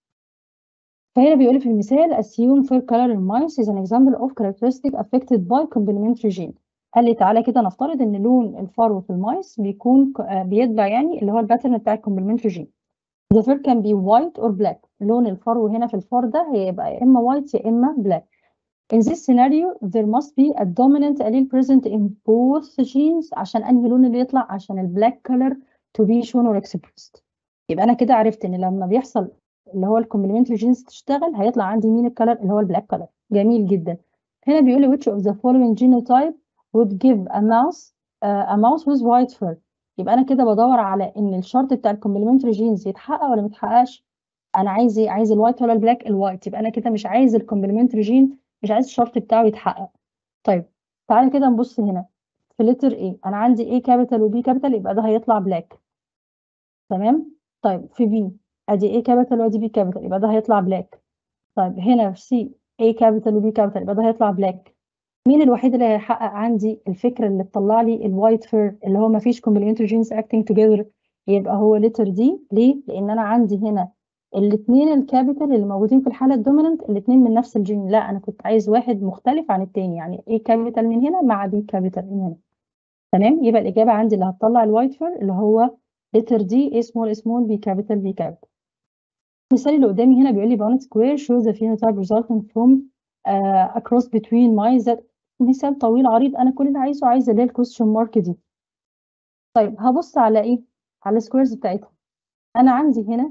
فهنا بيقول لي في المثال assume fair color in mice is an example of characteristic affected by complementary gene قال لي تعالى كده نفترض ان لون الفرو في المايس بيكون بيتبع يعني اللي هو الباترن بتاع الكومبلمنتري جين the fur can be white or black لون الفرو هنا في الفار ده هيبقى يا اما white يا اما black in this scenario there must be a dominant allele present in both genes عشان انهي لون اللي يطلع عشان البلاك color to be shown or expressed يبقى انا كده عرفت ان لما بيحصل اللي هو الكومبلمنتري جينز تشتغل هيطلع عندي مين الكلر اللي هو البلاك كلر جميل جدا هنا بيقول لي which of the following genotype would give a mouse uh, a mouse with white fur يبقى انا كده بدور على ان الشرط بتاع الكومبلمنتري جينز يتحقق ولا ما يتحققش انا عايز ايه عايز الوايت ولا البلاك الوايت يبقى انا كده مش عايز الكومبلمنتري جين مش عايز الشرط بتاعه يتحقق طيب تعالى كده نبص هنا في لتر ايه انا عندي A كابيتال وبي كابيتال يبقى ده هيطلع بلاك تمام طيب في بي ادي A كابيتال وادي B كابيتال يبقى ده هيطلع بلاك طيب هنا في سي A كابيتال وبي كابيتال يبقى ده هيطلع بلاك مين الوحيد اللي هيحقق عندي الفكره اللي تطلع لي الوايت فير اللي هو ما فيش complementary genes acting together يبقى هو لتر دي ليه؟ لان انا عندي هنا الاثنين الكابيتال اللي موجودين في الحاله الدوميننت الاثنين من نفس الجين لا انا كنت عايز واحد مختلف عن الثاني يعني A كابيتال من هنا مع B كابيتال من هنا تمام يبقى الاجابه عندي اللي هتطلع الوايت فير اللي هو لتر دي A small small B capital B capital المثال اللي قدامي هنا بيقول لي Punnett square shows the phenotype resulting from uh, a cross between mice that مثال طويل عريض انا كل اللي عايزه عايزه اللي هي الكويستشن مارك دي طيب هبص على ايه على السكويرز بتاعتها انا عندي هنا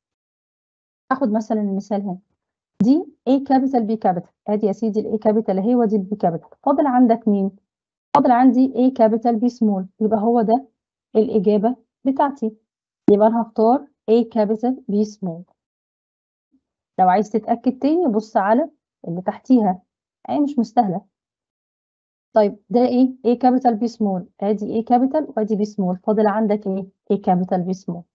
اخد مثلا المثال هنا دي A كابيتال B كابيتال ادي يا سيدي ال A كابيتال اهي وادي ال B كابيتال فاضل عندك مين فاضل عندي A كابيتال B سمول يبقى هو ده الاجابه بتاعتي يبقى انا هختار A كابيتال B سمول لو عايز تتاكد تاني بص على اللي تحتيها اهي مش مستاهله طيب ده ايه A كابيتال B سمول ادي A كابيتال وادي B سمول فاضل عندك ايه A كابيتال B سمول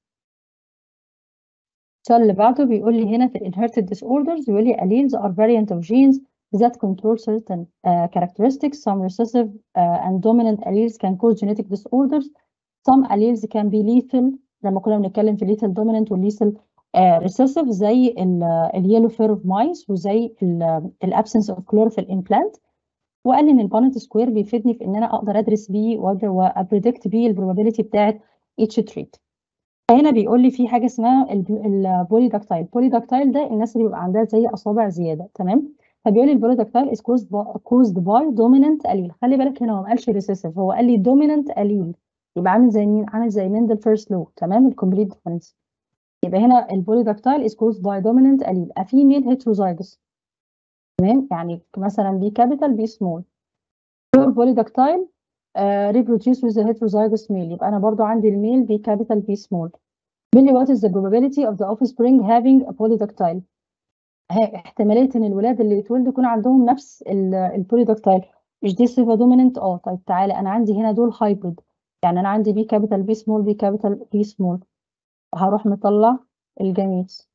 السؤال اللي بعده بيقول لي هنا في inherited disorders بيقول لي alleles are variant of genes that control certain uh, characteristics some recessive uh, and dominant alleles can cause genetic disorders some alleles can be lethal لما كنا بنتكلم في lethal dominant و lethal uh, recessive زي اليلو فير اوف مايس وزي الابسنس اوف chlorophyll implant وقال لي ان البانت سكوير بيفيدني في ان انا اقدر ادرس بيه وابريدكت بيه البروبابيلتي بتاعت each تريت فهنا بيقول لي في حاجه اسمها البوليداكتايل البوليداكتايل ده الناس اللي بيبقى عندها زي اصابع زياده تمام فبيقول لي البوليداكتايل از كوزد باي دوميننت اليل خلي بالك هنا هو ما قالش ريسيسيف هو قال لي دوميننت اليل يبقى عامل زي مين عامل زي مندل فيرست لو تمام الكومبليت ديفرنس يبقى هنا البوليداكتايل از كوزد باي دوميننت اليل a female heterozygous تمام يعني مثلا بي كابيتال بي سمول pure polydactyl uh, reproduce with the heterozygous male يبقى انا برضو عندي الميل بي كابيتال بي سمول بيقول لي what is the probability of the offspring having a polydactyl احتماليه ان الولاد اللي يتولدوا يكون عندهم نفس البوليداكتايل مش دي صفه دوميننت اه طيب تعالى انا عندي هنا دول هايبريد يعني انا عندي بي كابيتال بي سمول بي كابيتال بي سمول هروح مطلع الجميز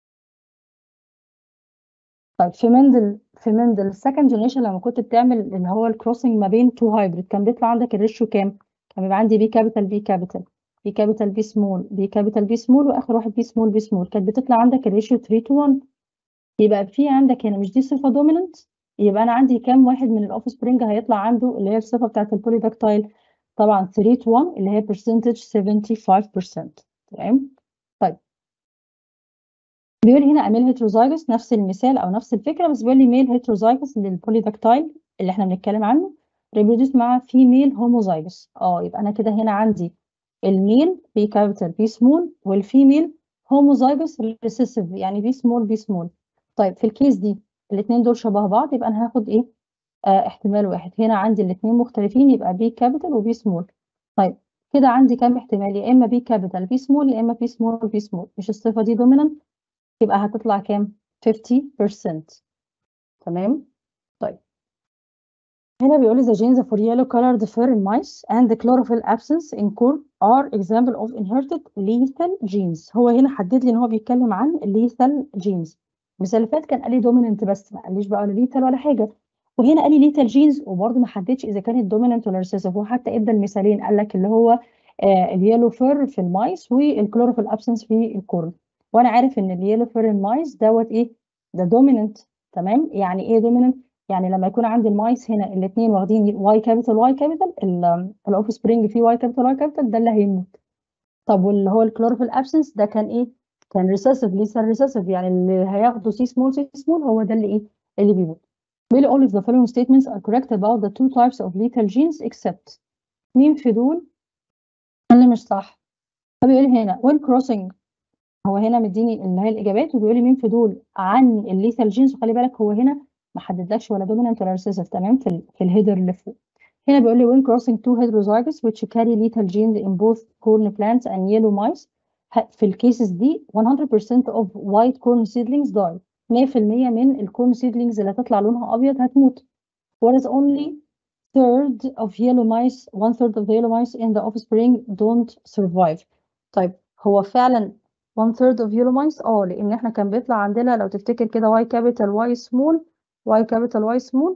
طيب في مندل في مندل السكند جنريشن لما كنت بتعمل اللي هو الكروسنج ما بين تو هايبريد كان بيطلع عندك الريشيو كام؟ كان بيبقى عندي بي كابيتال بي كابيتال بي كابيتال بي سمول بي كابيتال بي سمول واخر واحد بي سمول بي سمول كانت بتطلع عندك الريشيو 3 تو 1 يبقى في عندك هنا مش دي صفه دوميننت يبقى انا عندي كام واحد من الاوف سبرينج هيطلع عنده اللي هي الصفه بتاعت البوليداكتايل طبعا 3 تو 1 اللي هي برسنتج 75% تمام طيب بيقول هنا اميل هيتروزايجوس نفس المثال او نفس الفكره بس بيقول لي ميل هيتروزايجوس للبوليداكتايل اللي احنا بنتكلم عنه ريبروديوس مع فيميل هوموزايجوس اه يبقى انا كده هنا عندي الميل بي كابيتال بي سمول والفيميل هوموزايجوس ريسيسيف يعني بي سمول بي سمول طيب في الكيس دي الاثنين دول شبه بعض يبقى انا هاخد ايه آه احتمال واحد هنا عندي الاثنين مختلفين يبقى بي كابيتال وبي سمول طيب كده عندي كام احتمال يا اما بي كابيتال بي سمول يا اما بي سمول بي سمول مش الصفه دي دومينانت يبقى هتطلع كام 50% تمام طيب هنا بيقول لي the genes for yellow colored fur in mice and the chlorophyll absence in corn are example of inherited lethal genes هو هنا حدد لي ان هو بيتكلم عن lethal genes المثال اللي فات كان قال لي dominant بس ما قاليش بقى ولا lethal ولا حاجه وهنا قال لي lethal genes وبرده ما حددش اذا كانت dominant ولا recessive هو حتى ادى المثالين قال لك اللي هو آه اليلو فر في المايس والكلوروفيل ابسنس في الكورن وانا عارف ان اليلو فر المايس دوت ايه ده دوميننت تمام يعني ايه دوميننت يعني لما يكون عندي المايس هنا الاثنين واخدين واي كابيتال واي كابيتال الاوف سبرينج فيه واي كابيتال واي كابيتال ده اللي هيموت طب واللي هو الكلوروفيل ابسنس ده كان ايه كان ريسيسيف لسه ريسيسيف يعني اللي هياخده سي سمول سي سمول هو ده اللي ايه اللي بيموت بيقول all of the following statements are correct about the two types of lethal genes except مين في دول اللي مش صح فبيقول هنا when crossing هو هنا مديني اللي هي الاجابات وبيقول لي مين في دول عن الليثال جينز وخلي بالك هو هنا ما حددلكش ولا دومينانت ولا ريسيسيف تمام في ال في الهيدر اللي فوق هنا بيقول لي when crossing two heterozygotes which carry lethal genes in both corn plants and yellow mice في الكيسز دي 100% of white corn seedlings die 100% من الكورن seedlings اللي هتطلع لونها ابيض هتموت whereas only third of yellow mice one third of the yellow mice in the offspring don't survive طيب هو فعلا one third of yellow mice اه لان احنا كان بيطلع عندنا لو تفتكر كده y capital y small y capital y small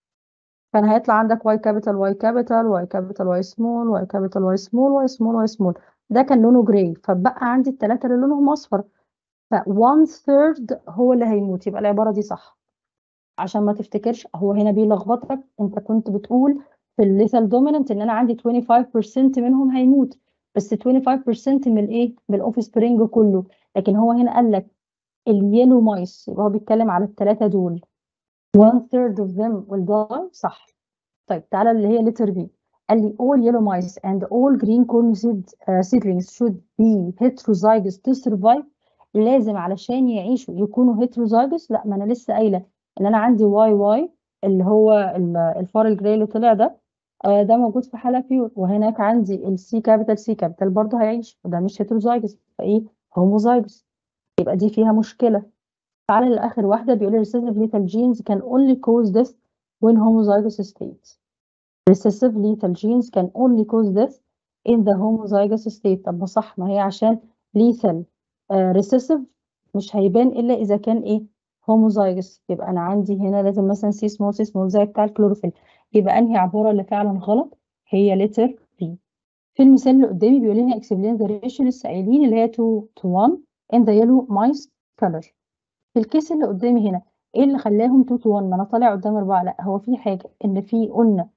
كان هيطلع عندك y capital y capital y capital y small y capital y small y small y small ده كان لونه جراي فبقى عندي الثلاثه اللي لونهم اصفر ف one third هو اللي هيموت يبقى العباره دي صح عشان ما تفتكرش هو هنا بيلخبطك انت كنت بتقول في الليثال دوميننت ان انا عندي 25% منهم هيموت بس 25% من الايه من الاوف سبرينج كله لكن هو هنا قال لك اليلو مايس يبقى هو بيتكلم على الثلاثه دول one third of them will die صح طيب تعالى اللي هي letter B قال لي all yellow mice and all green corn seed, uh, seedlings should be heterozygous to survive لازم علشان يعيشوا يكونوا heterozygous لا ما انا لسه قايله ان انا عندي واي واي اللي هو الفار الجراي اللي طلع ده آه ده موجود في حاله بيور وهناك عندي السي كابيتال سي كابيتال برضه هيعيش وده مش heterozygous فايه هوموزايجوس يبقى دي فيها مشكله تعالى لاخر واحده بيقول recessive lethal genes can only cause death when homozygous state recessive lethal genes can only cause death in the homozygous state طب ما صح ما هي عشان lethal uh, recessive مش هيبان الا اذا كان ايه homozygous يبقى انا عندي هنا لازم مثلا سي سمول سي سمول زي بتاع الكلوروفيل يبقى انهي عباره اللي فعلا غلط هي letter B في المثال اللي قدامي بيقول لنا explain the ratio لسه قايلين اللي هي 2 to 1 in the yellow mice color في الكيس اللي قدامي هنا ايه اللي خلاهم 2 to 1 ما انا طالع قدام 4 لا هو في حاجه ان في قلنا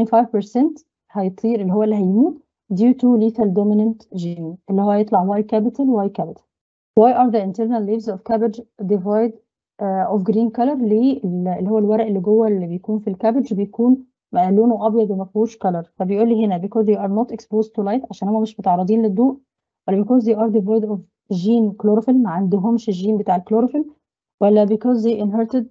25% هيطير اللي هو اللي هيموت due to lethal dominant gene اللي هو هيطلع y capital y capital why are the internal leaves of cabbage devoid uh, of green color ليه اللي هو الورق اللي جوه اللي بيكون في الكابج بيكون لونه ابيض وما فيهوش color فبيقول لي هنا because they are not exposed to light عشان هم مش متعرضين للضوء ولا because they are devoid of gene chlorophyll ما عندهمش الجين بتاع الكلوروفيل ولا because they inherited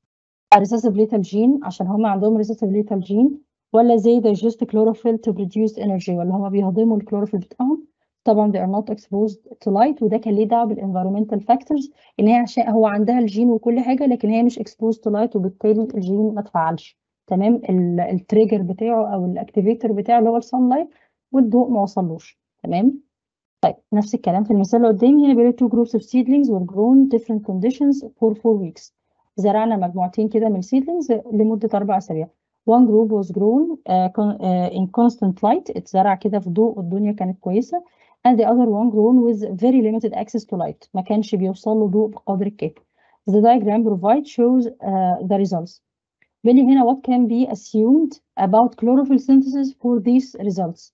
a recessive lethal gene عشان هم عندهم recessive lethal gene ولا they digest chlorophyll to produce energy ولا هم بيهضموا الكلوروفيل بتاعهم طبعا they are not exposed to light وده كان ليه دعوه بالenvironmental factors ان هي عشان هو عندها الجين وكل حاجه لكن هي مش exposed to light وبالتالي الجين ما اتفعلش تمام التريجر بتاعه او الاكتيفيتور بتاعه اللي هو السان لايت والضوء ما وصلوش تمام طيب نفس الكلام في المثال اللي قدامي هنا بيقول two groups of seedlings were grown different conditions for four weeks زرعنا مجموعتين كده من seedlings لمدة أربع أسابيع one group was grown uh, con, uh, in constant light اتزرع كده في ضوء والدنيا كانت كويسة and the other one grown with very limited access to light ما كانش بيوصل له ضوء بقدر الكافي the diagram provide shows uh, the results بيقول هنا what can be assumed about chlorophyll synthesis for these results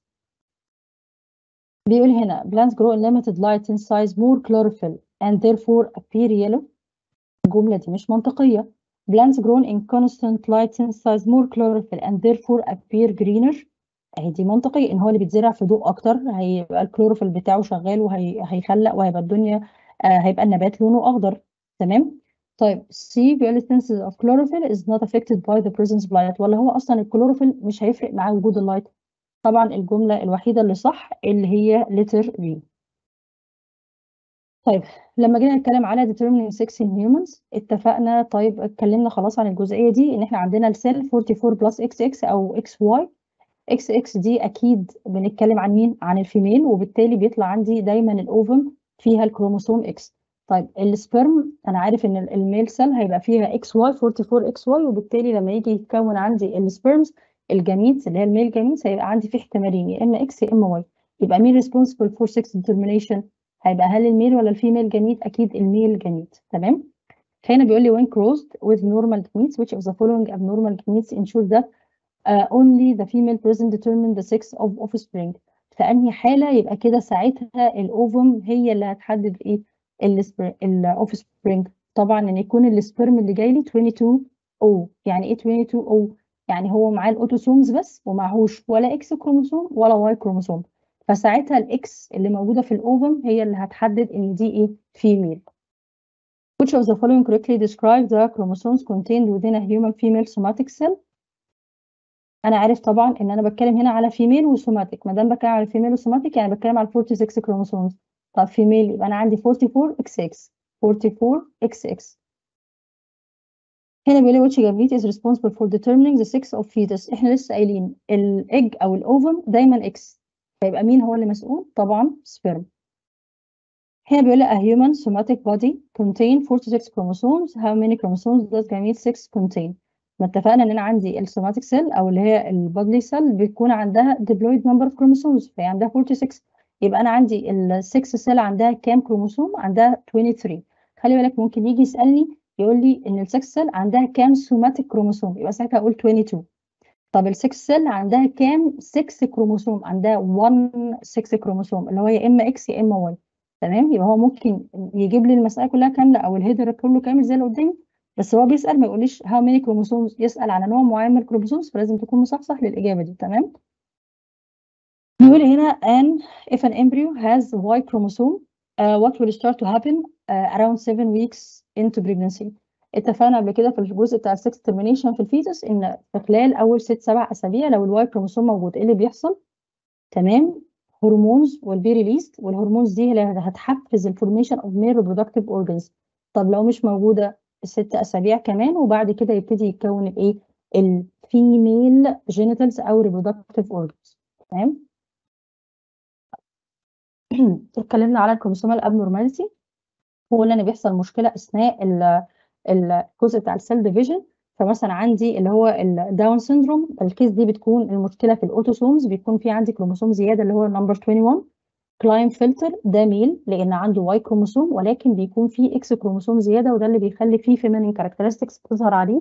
بيقول هنا plants grow in limited light in size more chlorophyll and therefore appear yellow الجملة دي مش منطقية plants grown in constant light in size more chlorophyll and therefore appear greener اهي دي منطقية ان هو اللي بيتزرع في ضوء اكتر هيبقى الكلوروفيل بتاعه شغال وهيخلق وهيبقى الدنيا آه هيبقى النبات لونه اخضر تمام طيب C بيقول synthesis of chlorophyll is not affected by the presence of light ولا هو اصلا الكلوروفيل مش هيفرق معاه وجود اللايت طبعا الجملة الوحيدة اللي صح اللي هي letter B طيب لما جينا نتكلم على determining sex in humans اتفقنا طيب اتكلمنا خلاص عن الجزئيه دي ان احنا عندنا السيل 44 بلس اكس اكس او اكس واي اكس اكس دي اكيد بنتكلم عن مين عن الفيميل وبالتالي بيطلع عندي دايما الاوفم فيها الكروموسوم اكس طيب السبرم انا عارف ان الميل سيل هيبقى فيها اكس واي 44 اكس واي وبالتالي لما يجي يتكون عندي السبرمز الجميت اللي هي الميل جميت هيبقى عندي فيه احتمالين يا اما اكس يا اما واي يبقى مين responsible for sex determination هيبقى هل الميل ولا الفيميل جميت اكيد الميل جميت تمام هنا بيقول لي when crossed with normal gametes which of the following abnormal gametes ensure that uh, only the female present determine the sex of offspring فأنهي حالة يبقى كده ساعتها الأوفم هي اللي هتحدد إيه الأوفسبرينج طبعا إن يكون السبرم اللي جاي لي 22 أو يعني إيه 22 أو يعني هو معاه الأوتوسومز بس ومعهوش ولا إكس كروموسوم ولا واي كروموسوم فساعتها الإكس اللي موجودة في الأوفم هي اللي هتحدد إن دي إيه فيميل Which of the following correctly describe the chromosomes contained within a human female somatic cell انا عارف طبعا ان انا بتكلم هنا على فيميل وسوماتيك ما دام بتكلم على فيميل وسوماتيك يعني بتكلم على 46 كروموسومز طب فيميل يبقى انا عندي 44 اكس اكس 44 اكس اكس هنا بيقول لي which gamete is responsible for determining the sex of fetus احنا لسه قايلين الايج او الاوفم دايما اكس فيبقى مين هو اللي مسؤول طبعا سبيرم هنا بيقول لي a human somatic body contain 46 chromosomes how many chromosomes does gamete 6 contain ما اتفقنا ان انا عندي السوماتيك سيل او اللي هي البودلي سيل بيكون عندها ديبلويد نمبر اوف كروموسومز فهي عندها 46 يبقى انا عندي ال6 سيل عندها كام كروموسوم عندها 23 خلي بالك ممكن يجي يسالني يقول لي ان ال6 سيل عندها كام سوماتيك كروموسوم يبقى ساعتها اقول 22 طب ال6 سيل عندها كام 6 كروموسوم عندها 1 6 كروموسوم اللي هو يا اما اكس يا اما واي تمام يبقى هو ممكن يجيب لي المساله كلها كامله او الهيدر كله كامل زي اللي قدامي بس هو بيسأل ما يقوليش how many chromosomes يسأل على نوع معين من الكروموسومز فلازم تكون مصحصح للإجابة دي تمام بيقول هنا and if an embryo has Y chromosome uh, what will start to happen uh, around 7 weeks into pregnancy اتفقنا قبل كده في الجزء بتاع السكس ترمينيشن في الفيتس ان في خلال اول ست سبع اسابيع لو الواي كروموسوم موجود ايه اللي بيحصل تمام هرمونز will be released والهرمونز دي اللي هتحفز الفورميشن اوف male reproductive organs طب لو مش موجوده ست اسابيع كمان وبعد كده يبتدي يتكون الايه الفيميل جينيتالز او ريبرودكتيف اورجنز تمام اتكلمنا على الكروموسومال ابنورماليتي وقلنا ان بيحصل مشكله اثناء الجزء بتاع السيل ديفيجن فمثلا عندي اللي هو الداون سيندروم الكيس دي بتكون المشكله في الاوتوسومز بيكون في عندي كروموسوم زياده اللي هو نمبر 21 كلاين فلتر ده ميل لان عنده واي كروموسوم ولكن بيكون فيه اكس كروموسوم زياده وده اللي بيخلي فيه فيمينين كاركترستكس تظهر عليه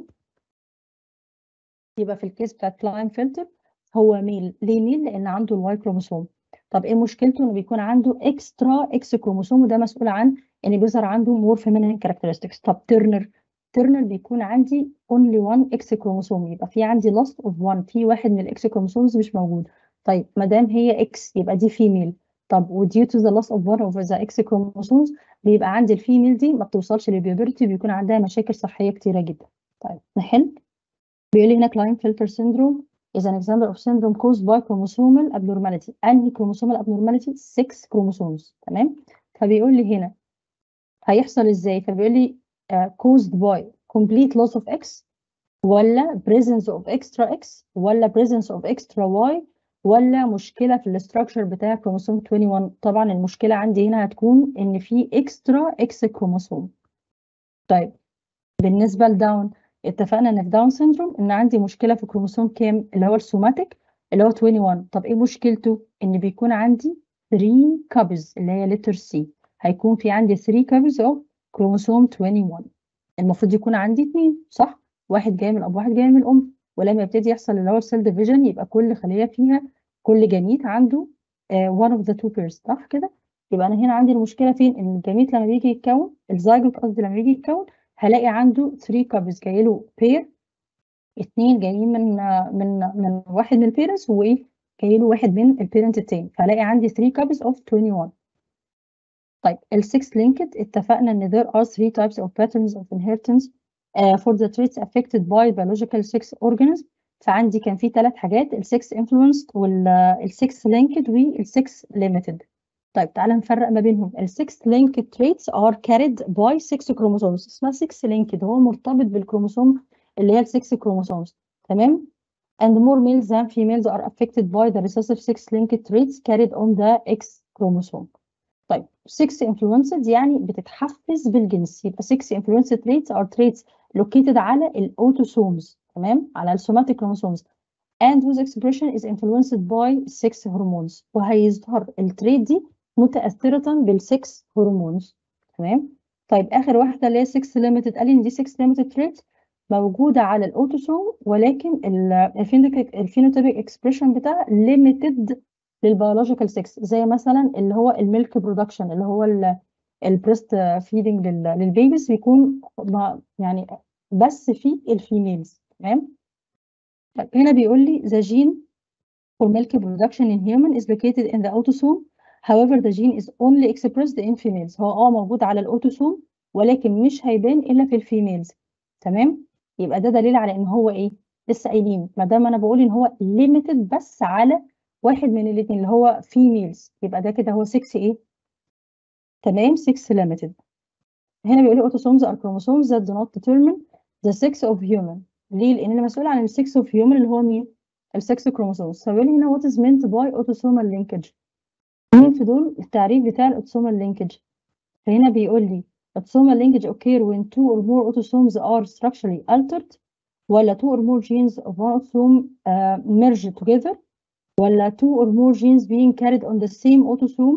يبقى في الكيس بتاع كلاين فلتر هو ميل ليه ميل لان عنده الواي كروموسوم طب ايه مشكلته انه بيكون عنده اكسترا اكس كروموسوم وده مسؤول عن ان بيظهر عنده مور فيمينين كاركترستكس طب ترنر ترنر بيكون عندي only one اكس كروموسوم يبقى في عندي loss of one في واحد من الاكس كروموسومز مش موجود طيب ما دام هي اكس يبقى دي فيميل طب و due to the loss of one of the X chromosomes بيبقى عندي الفيميل دي ما بتوصلش للبيوبرتي بيكون عندها مشاكل صحية كتيرة جدا. طيب نحل بيقول لي هنا Klinefelter syndrome is an example of syndrome caused by chromosomal abnormality. أنهي chromosomal abnormality؟ 6 chromosomes تمام؟ فبيقول لي هنا هيحصل ازاي؟ فبيقول لي uh, caused by complete loss of X ولا presence of extra X ولا presence of extra Y ولا مشكله في الاستراكشر بتاع كروموسوم 21 طبعا المشكله عندي هنا هتكون ان في اكسترا اكس كروموسوم طيب بالنسبه لداون اتفقنا ان في داون سيندروم ان عندي مشكله في كروموسوم كام اللي هو السوماتيك اللي هو 21 طب ايه مشكلته ان بيكون عندي 3 كابز اللي هي لتر سي هيكون في عندي 3 كابز اوف كروموسوم 21 المفروض يكون عندي اثنين صح واحد جاي من الاب واحد جاي من الام ولما يبتدي يحصل اللي هو السيل ديفيجن يبقى كل خليه فيها كل جميت عنده uh, one of the two pairs صح كده يبقى انا هنا عندي المشكله فين ان الجميت لما بيجي يتكون الزيجوت قصدي لما بيجي يتكون هلاقي عنده 3 كابز جاي له بير اثنين جايين من من من واحد من البيرنتس وايه جاي له واحد من البيرنت التاني فهلاقي عندي 3 كابز اوف 21 طيب ال 6 linked اتفقنا ان there are three types of patterns of inheritance uh, for the traits affected by biological sex organisms فعندي كان في ثلاث حاجات ال6 influenced وال6 linked وال6 limited طيب تعالى نفرق ما بينهم ال 6 linked traits are carried by 6 chromosomes اسمها 6 linked هو مرتبط بالكروموسوم اللي هي ال 6 chromosomes تمام and more males than females are affected by the recessive 6 linked traits carried on the X chromosome طيب 6 influenced يعني بتتحفز بالجنس يبقى 6 influenced traits are traits located على الاوتوسومز تمام على السوماتيك chromosomes and whose expression is influenced by 6 hormones وهيظهر التريت دي متأثرة بال6 هرمونز تمام طيب آخر واحدة اللي هي 6 limited قال لي إن دي 6 limited traits موجودة على الأوتوسوم ولكن الفينوتيبيك اكسبريشن بتاعها limited للبيولوجيكال 6 زي مثلا اللي هو الميلك برودكشن اللي هو البريست فيدنج للبيبيز بيكون يعني بس في الفيميلز تمام طيب هنا بيقول لي the gene for milk production in human is located in the autosome however the gene is only expressed in females هو اه موجود على الاوتوسوم ولكن مش هيبان الا في الفيميلز تمام يبقى ده دليل على ان هو ايه لسه قايلين ما دام انا بقول ان هو limited بس على واحد من الاثنين اللي هو females يبقى ده كده هو 6 ايه تمام 6 limited هنا بيقول لي autosomes are chromosomes that do not determine the sex of human ليه لان انا مسؤول عن ال sex of human اللي هو مين السكس chromosomes فبيقول لي هنا what is meant by autosomal linkage مين في دول التعريف بتاع الاوتوسومال linkage فهنا بيقول لي autosomal linkage occur when two or more autosomes are structurally altered ولا two or more genes of one autosome uh, merge together ولا two or more genes being carried on the same autosome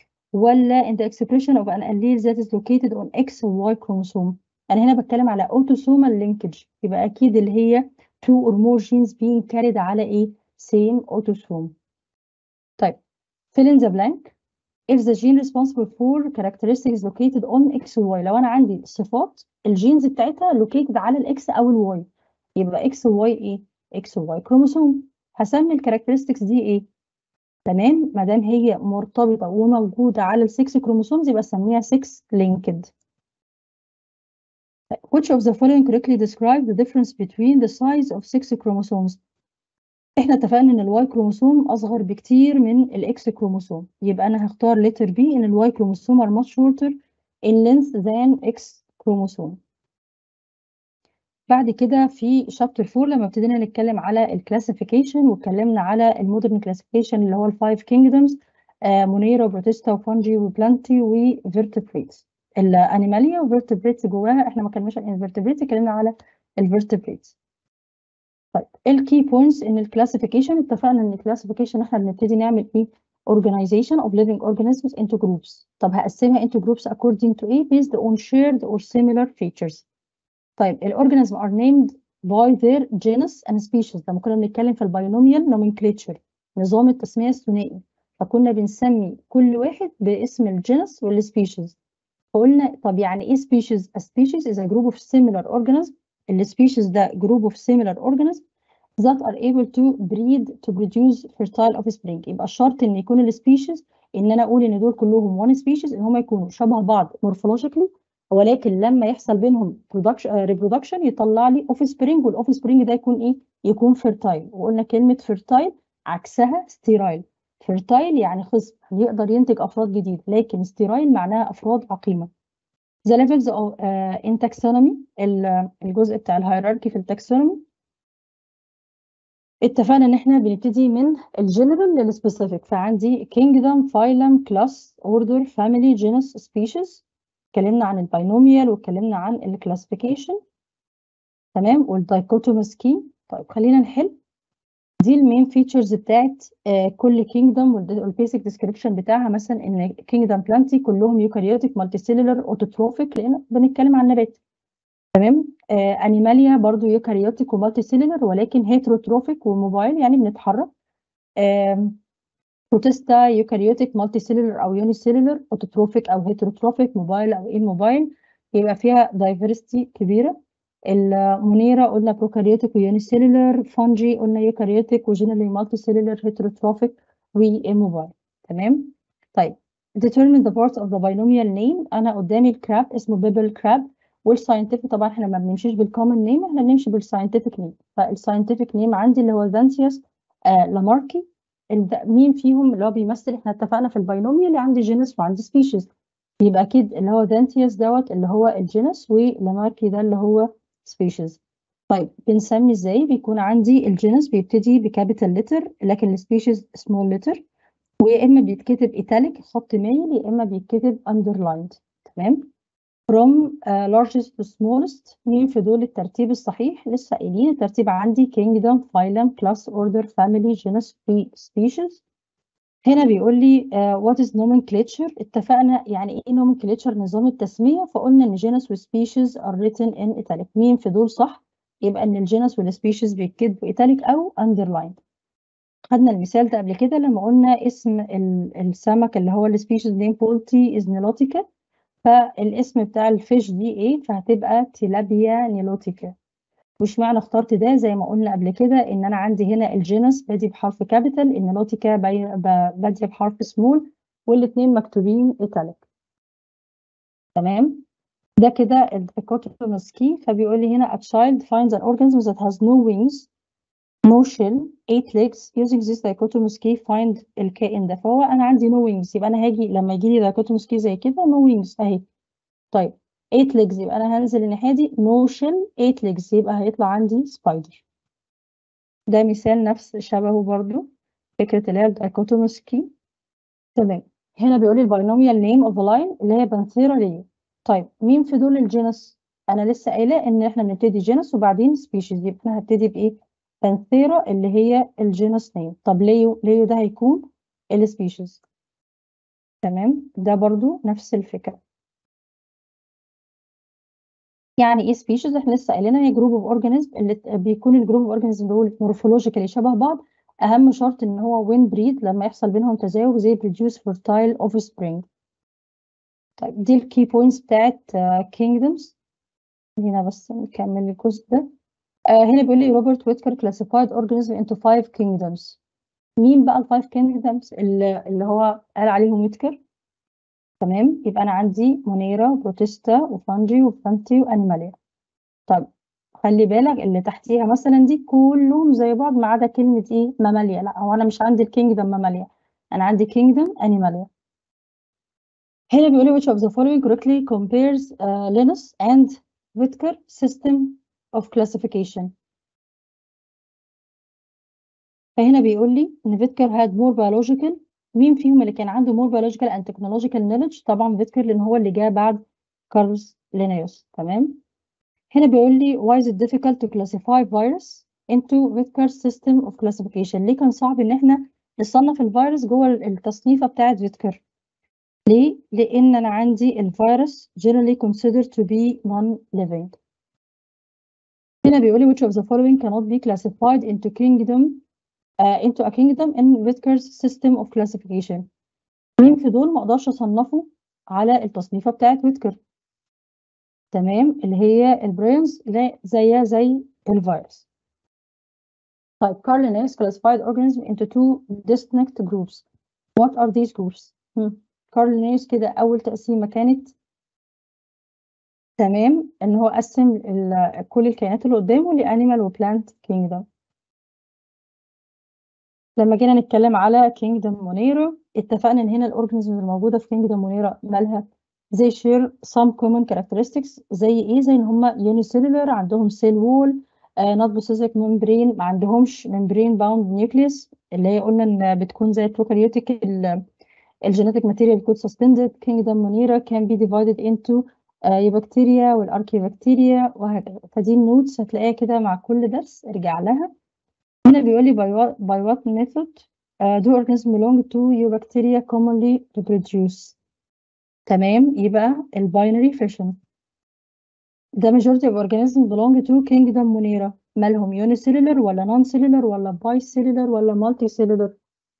ولا in the expression of an allele that is located on X or Y chromosome أنا هنا بتكلم على autosomal linkage يبقى أكيد اللي هي two or more genes being carried على إيه same autosome طيب fill in the blank if the gene responsible for characteristics located on X و Y لو أنا عندي صفات الجينز بتاعتها located على الإكس أو الواي يبقى X و Y إيه X و Y chromosome هسمي الكاركترستكس دي ايه تمام ما دام هي مرتبطه وموجوده على ال 6 كروموسومز يبقى اسميها 6 linked which of the following correctly describe the difference between the size of 6 chromosomes احنا اتفقنا ان الواي كروموسوم اصغر بكتير من الاكس كروموسوم يبقى انا هختار letter B ان الواي كروموسوم are much shorter in length than X كروموسوم بعد كده في شابتر 4 لما ابتدينا نتكلم على الكلاسيفيكيشن واتكلمنا على المودرن كلاسيفيكيشن اللي هو الفايف كينجدومز مونيرا وبروتيستا وفانجي وبلانتي وفيرتبريتس الانيماليا وفيرتبريتس جواها احنا ما اتكلمناش عن الفيرتبريتس اتكلمنا على الفيرتبريتس طيب الكي بوينتس ان الكلاسيفيكيشن اتفقنا ان الكلاسيفيكيشن احنا بنبتدي نعمل ايه organization of living organisms into groups طب هقسمها into groups according to ايه based on shared or similar features طيب الاورجانيزم are named by their genus and species لما كنا بنتكلم في الباينوميال nomenclature نظام التسمية الثنائي فكنا بنسمي كل واحد باسم الجنس والسبيشيز فقلنا طب يعني ايه species a species is a group of similar organisms السبيشيز ده group of similar organisms that are able to breed to produce fertile offspring يبقى الشرط ان يكون السبيشيز ان انا اقول ان دول كلهم one species ان هم يكونوا شبه بعض morphologically ولكن لما يحصل بينهم ريبرودكشن يطلع لي اوف سبرينج والاوف سبرينج ده يكون ايه؟ يكون فيرتايل وقلنا كلمه فيرتايل عكسها ستيرايل فيرتايل يعني خصب يقدر ينتج افراد جديد لكن ستيرايل معناها افراد عقيمه The levels of uh, in taxonomy الجزء بتاع الهيراركي في التاكسونومي اتفقنا ان احنا بنبتدي من الجنرال للسبيسيفيك فعندي kingdom, phylum, class, order, family, genus, species اتكلمنا عن الباينوميال واتكلمنا عن الكلاسيفيكيشن تمام والدايكوتومس كي طيب خلينا نحل دي المين فيتشرز بتاعت آه كل كينجدم والبيسك ديسكريبشن بتاعها مثلا ان كينجدم بلانتي كلهم يوكاريوتيك مالتي سيلولر اوتوتروفيك لان بنتكلم عن نبات تمام آه انيماليا برضو يوكاريوتيك ومالتي سيلولر ولكن هيتروتروفيك وموبايل يعني بنتحرك آه بروتيستا يوكاريوتيك مالتي سيلولر او يوني سيلولر اوتوتروفيك او هيتروتروفيك موبايل او ايه موبايل يبقى فيها دايفرستي كبيره المونيرا قلنا بروكاريوتيك ويوني سيلولر فانجي قلنا يوكاريوتيك وجينرالي مالتي سيلولر هيتروتروفيك وموبايل تمام طيب determine the parts of the binomial name انا قدامي الكراب اسمه بيبل كراب والساينتفك طبعا احنا ما بنمشيش بالكومن نيم احنا بنمشي بالساينتفك نيم فالساينتفك نيم عندي اللي هو زانتيوس آه لاماركي الد- مين فيهم اللي هو بيمثل احنا اتفقنا في الباينوميال اللي عندي جينس وعندي سبيشيز يبقى اكيد اللي هو دانتيوس دوت اللي هو الجينس ولاماركي ده اللي هو سبيشيز طيب بنسمي ازاي بيكون عندي الجينس بيبتدي بكابيتال لتر لكن السبيشيز سمول لتر ويا اما بيتكتب ايتاليك خط مايل يا اما بيتكتب اندرلايند تمام from uh, largest to smallest مين في دول الترتيب الصحيح لسه قايلين الترتيب عندي kingdom phylum class order family genus species هنا بيقول لي uh, what is nomenclature اتفقنا يعني ايه nomenclature نظام التسمية فقلنا ان genus و species are written in italic مين في دول صح يبقى ان الجينس والسبيشيز بيتكتبوا italic او underlined خدنا المثال ده قبل كده لما قلنا اسم السمك اللي هو السبيشيز نيم بولتي از نيلوتيكا فالاسم بتاع الفيش دي ايه فهتبقى تيلابيا نيلوتيكا وش معنى اخترت ده زي ما قلنا قبل كده ان انا عندي هنا الجينس بادي بحرف كابيتال النيلوتيكا بادية بحرف سمول والاثنين مكتوبين ايتاليك تمام ده كده الديكوتوموس كي فبيقول لي هنا a child finds an organism that has no wings no shell eight legs using this dichotomous key find الكائن ده فهو انا عندي no wings يبقى انا هاجي لما يجي لي dichotomous key زي كده no wings اهي طيب eight legs يبقى انا هنزل الناحيه دي no shell eight legs يبقى هيطلع عندي spider ده مثال نفس شبهه برضو فكره اللي هي dichotomous key تمام هنا بيقول لي الباينوميال نيم اوف لاين اللي هي بانثيرا ليه طيب مين في دول الجينس انا لسه قايله ان احنا بنبتدي جينس وبعدين سبيشيز يبقى انا هبتدي بايه بانثيرا اللي هي الجينس نيم طب ليو ليو ده هيكون السبيشيز تمام ده برضو نفس الفكره يعني ايه سبيشيز احنا لسه قايلينها هي جروب اوف اورجانيزم اللي بيكون الجروب اوف اورجانيزم دول مورفولوجيكالي شبه بعض اهم شرط ان هو وين بريد لما يحصل بينهم تزاوج زي بروديوس فيرتايل اوف سبرينج طيب دي الكي بوينتس بتاعت كينجدمز هنا بس نكمل الجزء ده آه هنا بيقول لي روبرت ويتكر classified organism into five kingdoms مين بقى الفايف كينجدمز اللي, اللي هو قال عليهم ويتكر تمام يبقى انا عندي مونيرا وبروتيستا وفانجي وفانتي وانيماليا طب خلي بالك اللي تحتيها مثلا دي كلهم زي بعض ما عدا كلمه ايه ماماليا لا هو انا مش عندي الكينجدم ماماليا انا عندي كينجدم انيماليا هنا بيقول لي which of the following correctly compares uh, Linus and Whittaker system of classification فهنا بيقول لي ان فيتكر had more biological مين فيهم اللي كان عنده more biological and technological knowledge طبعا فيتكر لان هو اللي جاء بعد كارلوس لينيوس تمام هنا بيقول لي why is it difficult to classify virus into Whittaker's system of classification ليه كان صعب ان احنا نصنف الفيروس جوه التصنيفه بتاعه فيتكر ليه؟ لأن أنا عندي الفيروس generally considered to be non-living. هنا بيقول لي which of the following cannot be classified into kingdom uh, into a kingdom in Whittaker's system of classification. مين في دول ما اقدرش اصنفه على التصنيفه بتاعت ويتكر تمام اللي هي البرينز زيها زي الفيروس طيب Carl Linnaeus classified organisms into two distinct groups. What are these groups? Hmm. كارل لينيوس كده أول تقسيمة كانت تمام إن هو قسم كل الكائنات اللي قدامه لأنيمال وبلانت كينجدم لما جينا نتكلم على كينجدم مونيرو اتفقنا إن هنا الأورجانيزمز الموجودة في كينجدم مونيرا مالها زي شير some common characteristics زي إيه زي إن هما unicellular عندهم سيل وول نوت بوسيسك ممبرين ما عندهمش ممبرين باوند نيوكليوس اللي هي قلنا إن بتكون زي البروكاريوتيك الجينيتك ماتيريال كود suspended kingdom monera can be divided into يوبكتيريا والاركيبكتيريا وهكذا فدي النوتس هتلاقيها كده مع كل درس ارجع لها هنا بيقول لي by what, by what method uh, do organisms belong to eubacteria commonly reproduce تمام يبقى الباينري fission the majority of organisms belong to kingdom monera مالهم unicellular ولا non-cellular ولا bicellular ولا multicellular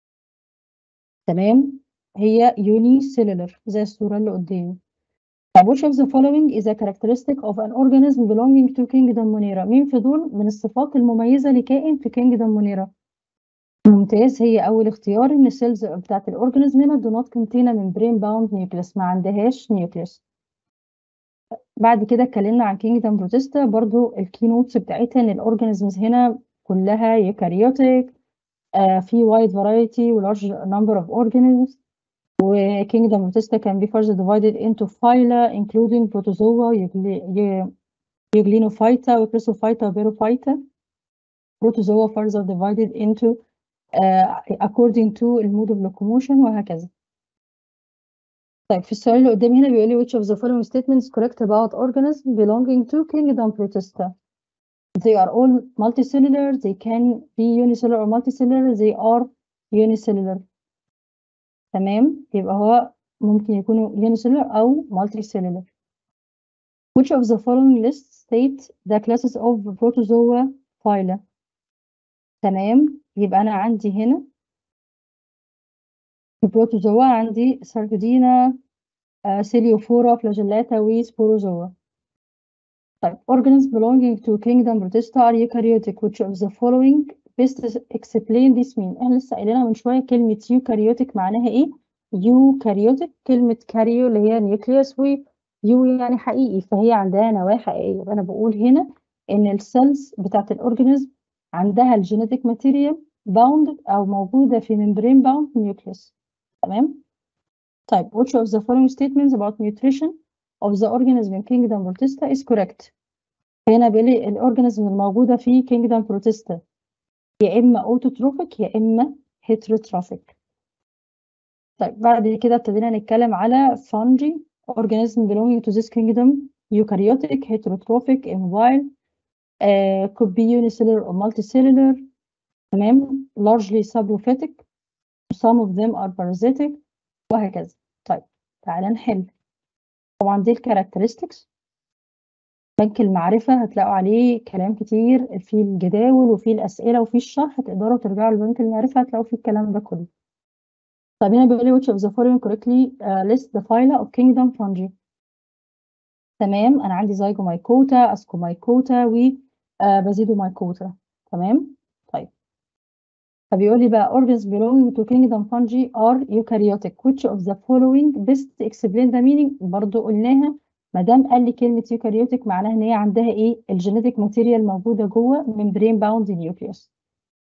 تمام هي unicellular زي الصورة اللي قدامي. طب which of the following is a characteristic of an organism belonging to kingdom monera؟ مين في دول من الصفات المميزة لكائن في kingdom monera؟ ممتاز هي أول اختيار إن السيلز بتاعت الأورجانيزم هنا do not contain a membrane bound nucleus ما عندهاش نيوكليوس. بعد كده اتكلمنا عن كينجدم بروتيستا برضو الكينوتس بتاعتها إن الأورجانيزمز هنا كلها يوكاريوتيك آه في wide variety و large number of organisms و kingdom protista can be further divided into phyla including protozoa euglenophita و chrysophyta و Birophyta protozoa further divided into uh, according to المود of locomotion وهكذا طيب في السؤال اللي قدامي هنا بيقول لي which of the following statements correct about organisms belonging to kingdom protista they are all multicellular they can be unicellular or multicellular they are unicellular تمام يبقى هو ممكن يكونوا unicellular أو multicellular which of the following lists state the classes of protozoa phyla تمام يبقى أنا عندي هنا البروتوزوا عندي ساركودينا سيليوفورا فلاجيلاتا وسبوروزوا طيب organisms belonging to kingdom protista are eukaryotic which of the following best explain this mean احنا لسه قايلينها من شويه كلمه eukaryotic معناها ايه eukaryotic كلمه كاريو اللي هي نيوكليوس ويو يعني حقيقي فهي عندها نواه حقيقيه يبقى انا بقول هنا ان السيلز بتاعت الاورجانيزم عندها الجينيتيك ماتيريال باوند او موجوده في ممبرين باوند نيوكليوس تمام طيب which of the following statements about nutrition of the organism in kingdom protista is correct هنا بيقول لي الاورجانيزم الموجوده في kingdom protista يا اما اوتوتروفيك يا اما هيتروتروفيك طيب بعد كده ابتدينا نتكلم على fungi organism belonging to this kingdom eukaryotic heterotrophic immobile uh, could be unicellular or multicellular تمام largely saprophytic some of them are parasitic وهكذا طيب تعالى نحل طبعا دي الكاركترستكس بنك المعرفة هتلاقوا عليه كلام كتير في الجداول وفي الأسئلة وفي الشرح تقدروا ترجعوا لبنك المعرفة هتلاقوا فيه الكلام ده كله طب هنا بيقول لي which of the following correctly uh, list the phyla of kingdom fungi تمام أنا عندي زيجومايكوتا أسكومايكوتا وبازيدومايكوتا تمام طيب فبيقول لي بقى organs belonging to kingdom fungi are eukaryotic which of the following best explain the meaning برضو قلناها ما دام قال لي كلمه eukaryotic معناها ان هي عندها ايه الجينيتيك ماتيريال موجوده جوه membrane bound nucleus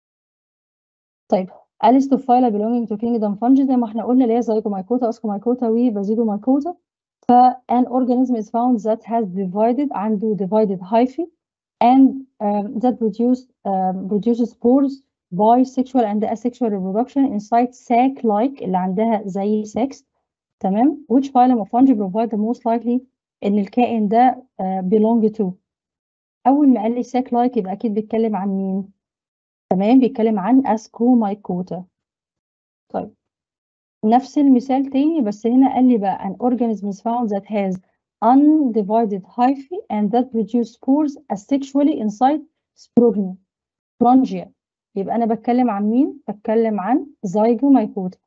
طيب اليستوفايلا belonging to kingdom fungi زي ما احنا قلنا اللي هي زيجومايكوتا اسكومايكوتا وبازيدومايكوتا ف an organism is found that has divided عنده divided hyphae and um, that produce um, produces spores by sexual and asexual reproduction inside sac-like اللي عندها زي sex تمام which phylum of fungi provide the most likely ان الكائن ده uh, belong to اول ما قال لي sac-like يبقى اكيد بيتكلم عن مين تمام بيتكلم عن اسكومايكوتا طيب نفس المثال تاني بس هنا قال لي بقى an organism is found that has undivided hyphae and that produce spores asexually inside sporognia sporangia يبقى أنا بتكلم عن مين؟ بتكلم عن زيجومايكوتا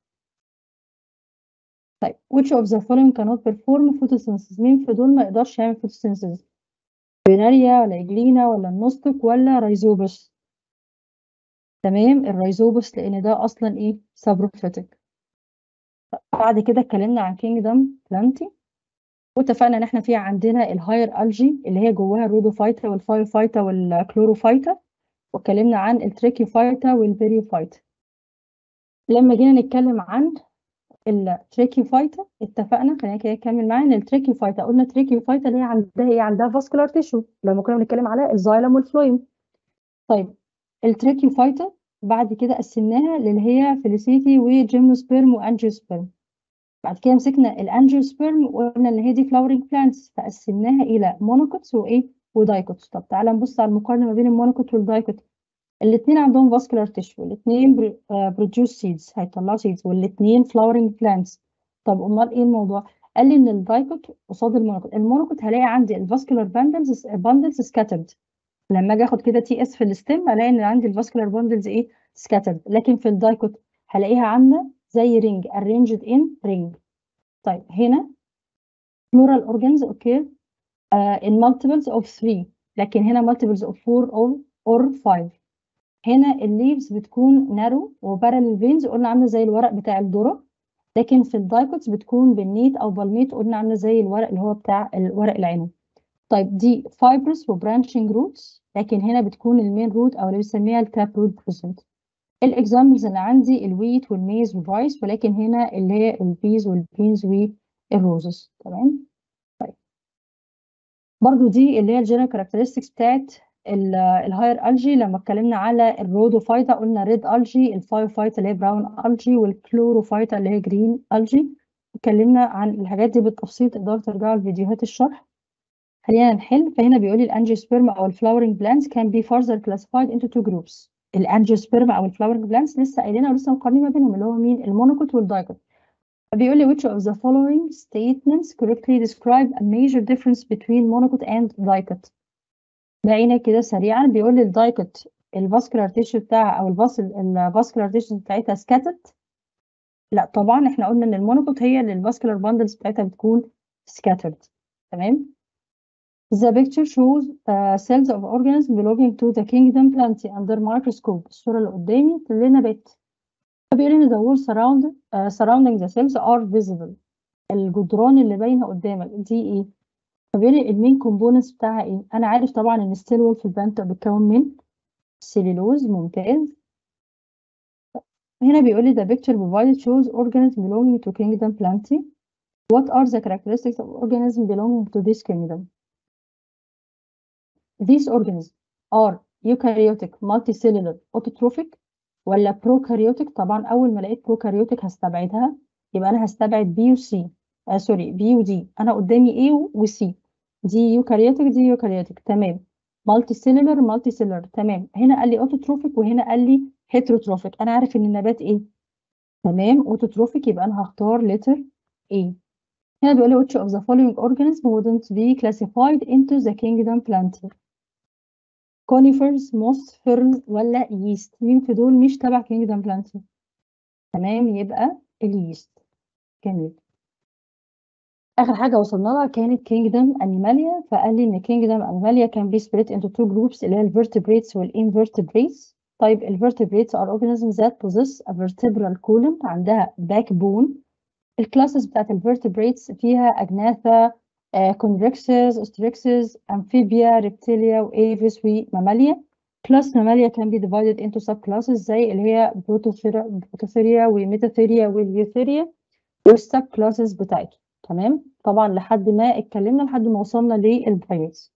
طيب which of the following cannot perform photosynthesis مين في دول ما يقدرش يعمل photosynthesis بيناريا ولا إجلينا ولا النوستك ولا رايزوبس تمام الرايزوبس لأن ده أصلا إيه سابروفيتك بعد كده اتكلمنا عن كينجدم بلانتي واتفقنا ان احنا في عندنا الهاير الجي اللي هي جواها الرودوفايتا والفايوفايتا والكلوروفايتا واتكلمنا عن التريكيوفايتا والبيريوفايتا لما جينا نتكلم عن التريكيوفايتا اتفقنا خلينا كده نكمل معانا ان التريكيوفايتا قلنا التريكيوفايتا اللي هي عندها ايه عندها فاسكولار تيشو لما كنا بنتكلم على الزايلم والفلويم طيب التريكيوفايتا بعد كده قسمناها للي هي فيليسيتي وجيمنوسبيرم وانجيوسبيرم بعد كده مسكنا الانجيوسبيرم وقلنا ان هي دي فلاورينج بلانتس فقسمناها الى مونوكوتس وايه ودايكوتس طب تعالى نبص على المقارنه ما بين المونوكوت والدايكوت الاثنين عندهم فاسكولار تيشو الاثنين بروديوس سيدز هيطلعوا سيدز والاثنين فلاورينج بلانتس طب امال ايه الموضوع قال لي ان الدايكوت قصاد المونوكوت المونوكوت هلاقي عندي الفاسكولار باندلز باندلز سكاترد لما اجي اخد كده تي اس في الستيم الاقي ان عندي الفاسكولار باندلز ايه سكاترد لكن في الدايكوت هلاقيها عامله زي رينج arranged in ring طيب هنا plural organs اوكي uh, in multiples of 3 لكن هنا multiples of 4 or or 5 هنا الليفز بتكون نارو وبارل فينز قلنا عامله زي الورق بتاع الذره لكن في الدايكوتس بتكون بالنيت او بالميت قلنا عامله زي الورق اللي هو بتاع الورق العنب طيب دي فايبرس وبرانشنج روتس لكن هنا بتكون المين روت او اللي بنسميها التاب روت بريزنت الإكزامبلز اللي عندي الويت والميز والرايس ولكن هنا اللي هي البيز والبينز والروزز تمام طيب برضو دي اللي هي الجنرال كاركترستكس بتاعت الهاير الجي لما اتكلمنا على الرودوفايتا قلنا ريد الجي الفايوفايتا اللي هي براون الجي والكلوروفايتا اللي هي جرين الجي اتكلمنا عن الحاجات دي بالتفصيل تقدروا ترجعوا لفيديوهات الشرح خلينا نحل فهنا بيقول لي الانجيوسبيرم او الفلاورنج بلانتس can be further classified into two groups الانجيوسبيرم او الفلاورنج بلانتس لسه قايلينها ولسه مقارنين ما بينهم اللي هو مين المونوكوت والدايكوت فبيقول لي which of the following statements correctly describe a major difference between monocot and dicot بعينه كده سريعا بيقول لي الدايكوت الفاسكولار تيشو بتاعها او الفاس الفاسكولار تيشو بتاعتها سكاتت لا طبعا احنا قلنا ان المونوكوت هي اللي الفاسكولار باندلز بتاعتها بتكون scattered تمام The picture shows uh, cells of organisms belonging to the kingdom Plantae under microscope. الصورة اللي قدامي لنا بيت. فبيقول لي the walls surround, uh, surrounding the cells are visible. الجدران اللي باينة قدامك دي ايه؟ فبيقول لي المين كومبوننتس بتاعها ايه؟ أنا عارف طبعا إن الستيل وول في البلانتا بيتكون من سيلولوز ممتاز. هنا بيقول لي the picture provided shows organisms belonging to kingdom Plantae. What are the characteristics of organisms belonging to this kingdom? These organisms are eukaryotic multicellular autotrophic ولا prokaryotic طبعا أول ما لقيت prokaryotic هستبعدها يبقى أنا هستبعد B و C آه سوري B و D أنا قدامي A و C دي يوكاريوتيك دي يوكاريوتيك تمام multicellular multicellular تمام هنا قال لي autotrophic وهنا قال لي heterotrophic أنا عارف إن النبات إيه تمام autotrophic يبقى أنا هختار letter A هنا بيقول لي which of the following organisms wouldn't be classified into the kingdom Plantae كونيفرز موس فيرن ولا ييست مين في دول مش تبع كينجدم بلانتي تمام يبقى الييست جميل اخر حاجه وصلنا لها كانت كينجدم انيماليا فقال لي ان كينجدم انيماليا كان بي سبليت انتو تو جروبس اللي هي الفيرتبريتس والانفيرتبريتس طيب الفيرتبريتس ار organisms that possess a vertebral column عندها باك بون الكلاسز بتاعت الفيرتبريتس فيها اجناثا كونفكسز اوستريكسز امفيبيا ريبتيليا وايفيس وماماليا كلاس ماماليا كان بي ديفايدد انتو سب كلاسز زي اللي هي بروتوثيريا وميتاثيريا واليوثيريا والسب كلاسز بتاعته تمام طبعا لحد ما اتكلمنا لحد ما وصلنا للبرايميتس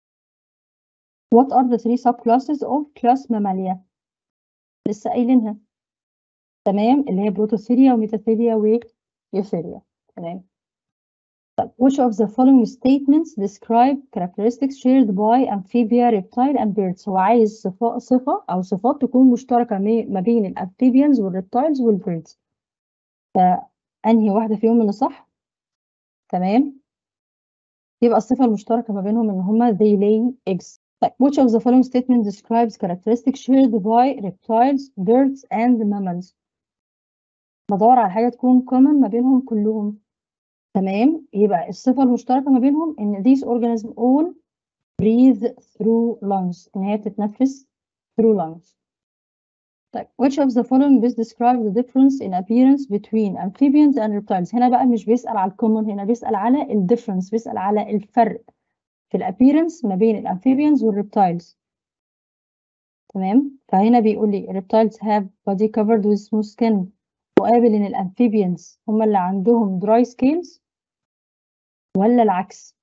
What are the three subclasses of class mammalia؟ لسه قايلينها تمام اللي هي بروتوثيريا وميتاثيريا ويوثيريا تمام طيب which of the following statements describe characteristics shared by amphibia, reptile and birds هو عايز صفة, صفة أو صفات تكون مشتركة ما بين الامفيبيانز والريبتايلز والبيردز فأنهي واحدة فيهم اللي صح؟ تمام يبقى الصفة المشتركة ما بينهم إن هما they lay eggs طيب which of the following statement describes characteristics shared by reptiles, birds and mammals بدور على حاجة تكون common ما بينهم كلهم تمام يبقى الصفة المشتركة ما بينهم إن these organisms all breathe through lungs إن هي بتتنفس through lungs طيب which of the following best describe the difference in appearance between amphibians and reptiles هنا بقى مش بيسأل على الكومن هنا بيسأل على ال difference بيسأل على الفرق في الابيرنس ما بين الامفيبيانز والريبتايلز تمام فهنا بيقول لي reptiles have body covered with smooth skin مقابل ان الامفيبيانز هم اللي عندهم dry scales ولا العكس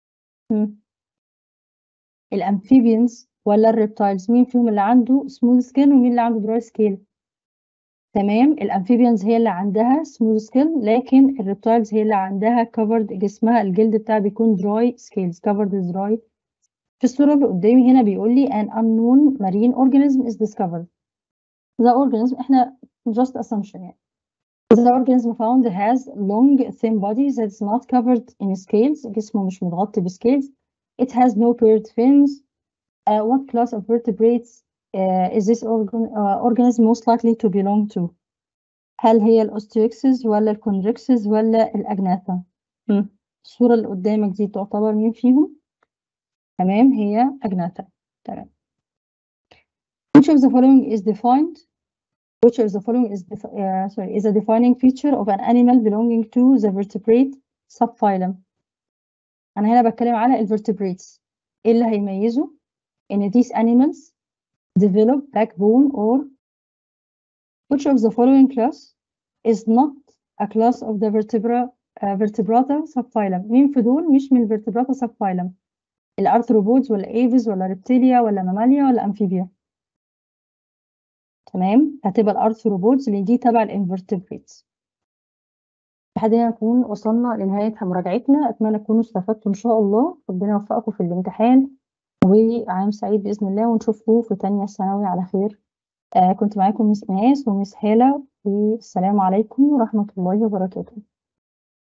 الامفيبيانز ولا الريبتايلز مين فيهم اللي عنده سموث سكين ومين اللي عنده دراي سكيل تمام الامفيبيانز هي اللي عندها سموث سكين لكن الريبتايلز هي اللي عندها كفرد جسمها الجلد بتاعها بيكون دراي سكيلز كفرد دراي في الصورة اللي قدامي هنا بيقول لي an unknown marine organism is discovered the organism احنا just assumption يعني The organism found has long thin body that is not covered in scales جسمه مش متغطي بسكيلز it has no paired fins uh, what class of vertebrates uh, is this organ, uh, organism most likely to belong to هل هي الاوستيوكسز ولا الكونريكسز ولا الاجناثا الصورة اللي قدامك دي تعتبر مين فيهم تمام هي اجناثا تمام which of the following is defined which of the following is uh, sorry is a defining feature of an animal belonging to the vertebrate subphylum انا هنا بتكلم على الفرتبريتس ايه اللي هيميزه ان these animals develop backbone or which of the following class is not a class of the vertebra uh, vertebrata subphylum مين في دول مش من الفرتبراتا subphylum الارثروبودز ولا ايفز ولا ريبتيليا ولا ماماليا ولا امفيبيا تمام هتبقى الارثروبودز اللي دي تبع الانفرتبريتس لحد هنا نكون وصلنا لنهاية مراجعتنا أتمنى تكونوا استفدتوا إن شاء الله ربنا يوفقكم في الامتحان وعام سعيد بإذن الله ونشوفكم في تانية ثانوي على خير آه كنت معاكم مس إناس ومس هالة والسلام عليكم ورحمة الله وبركاته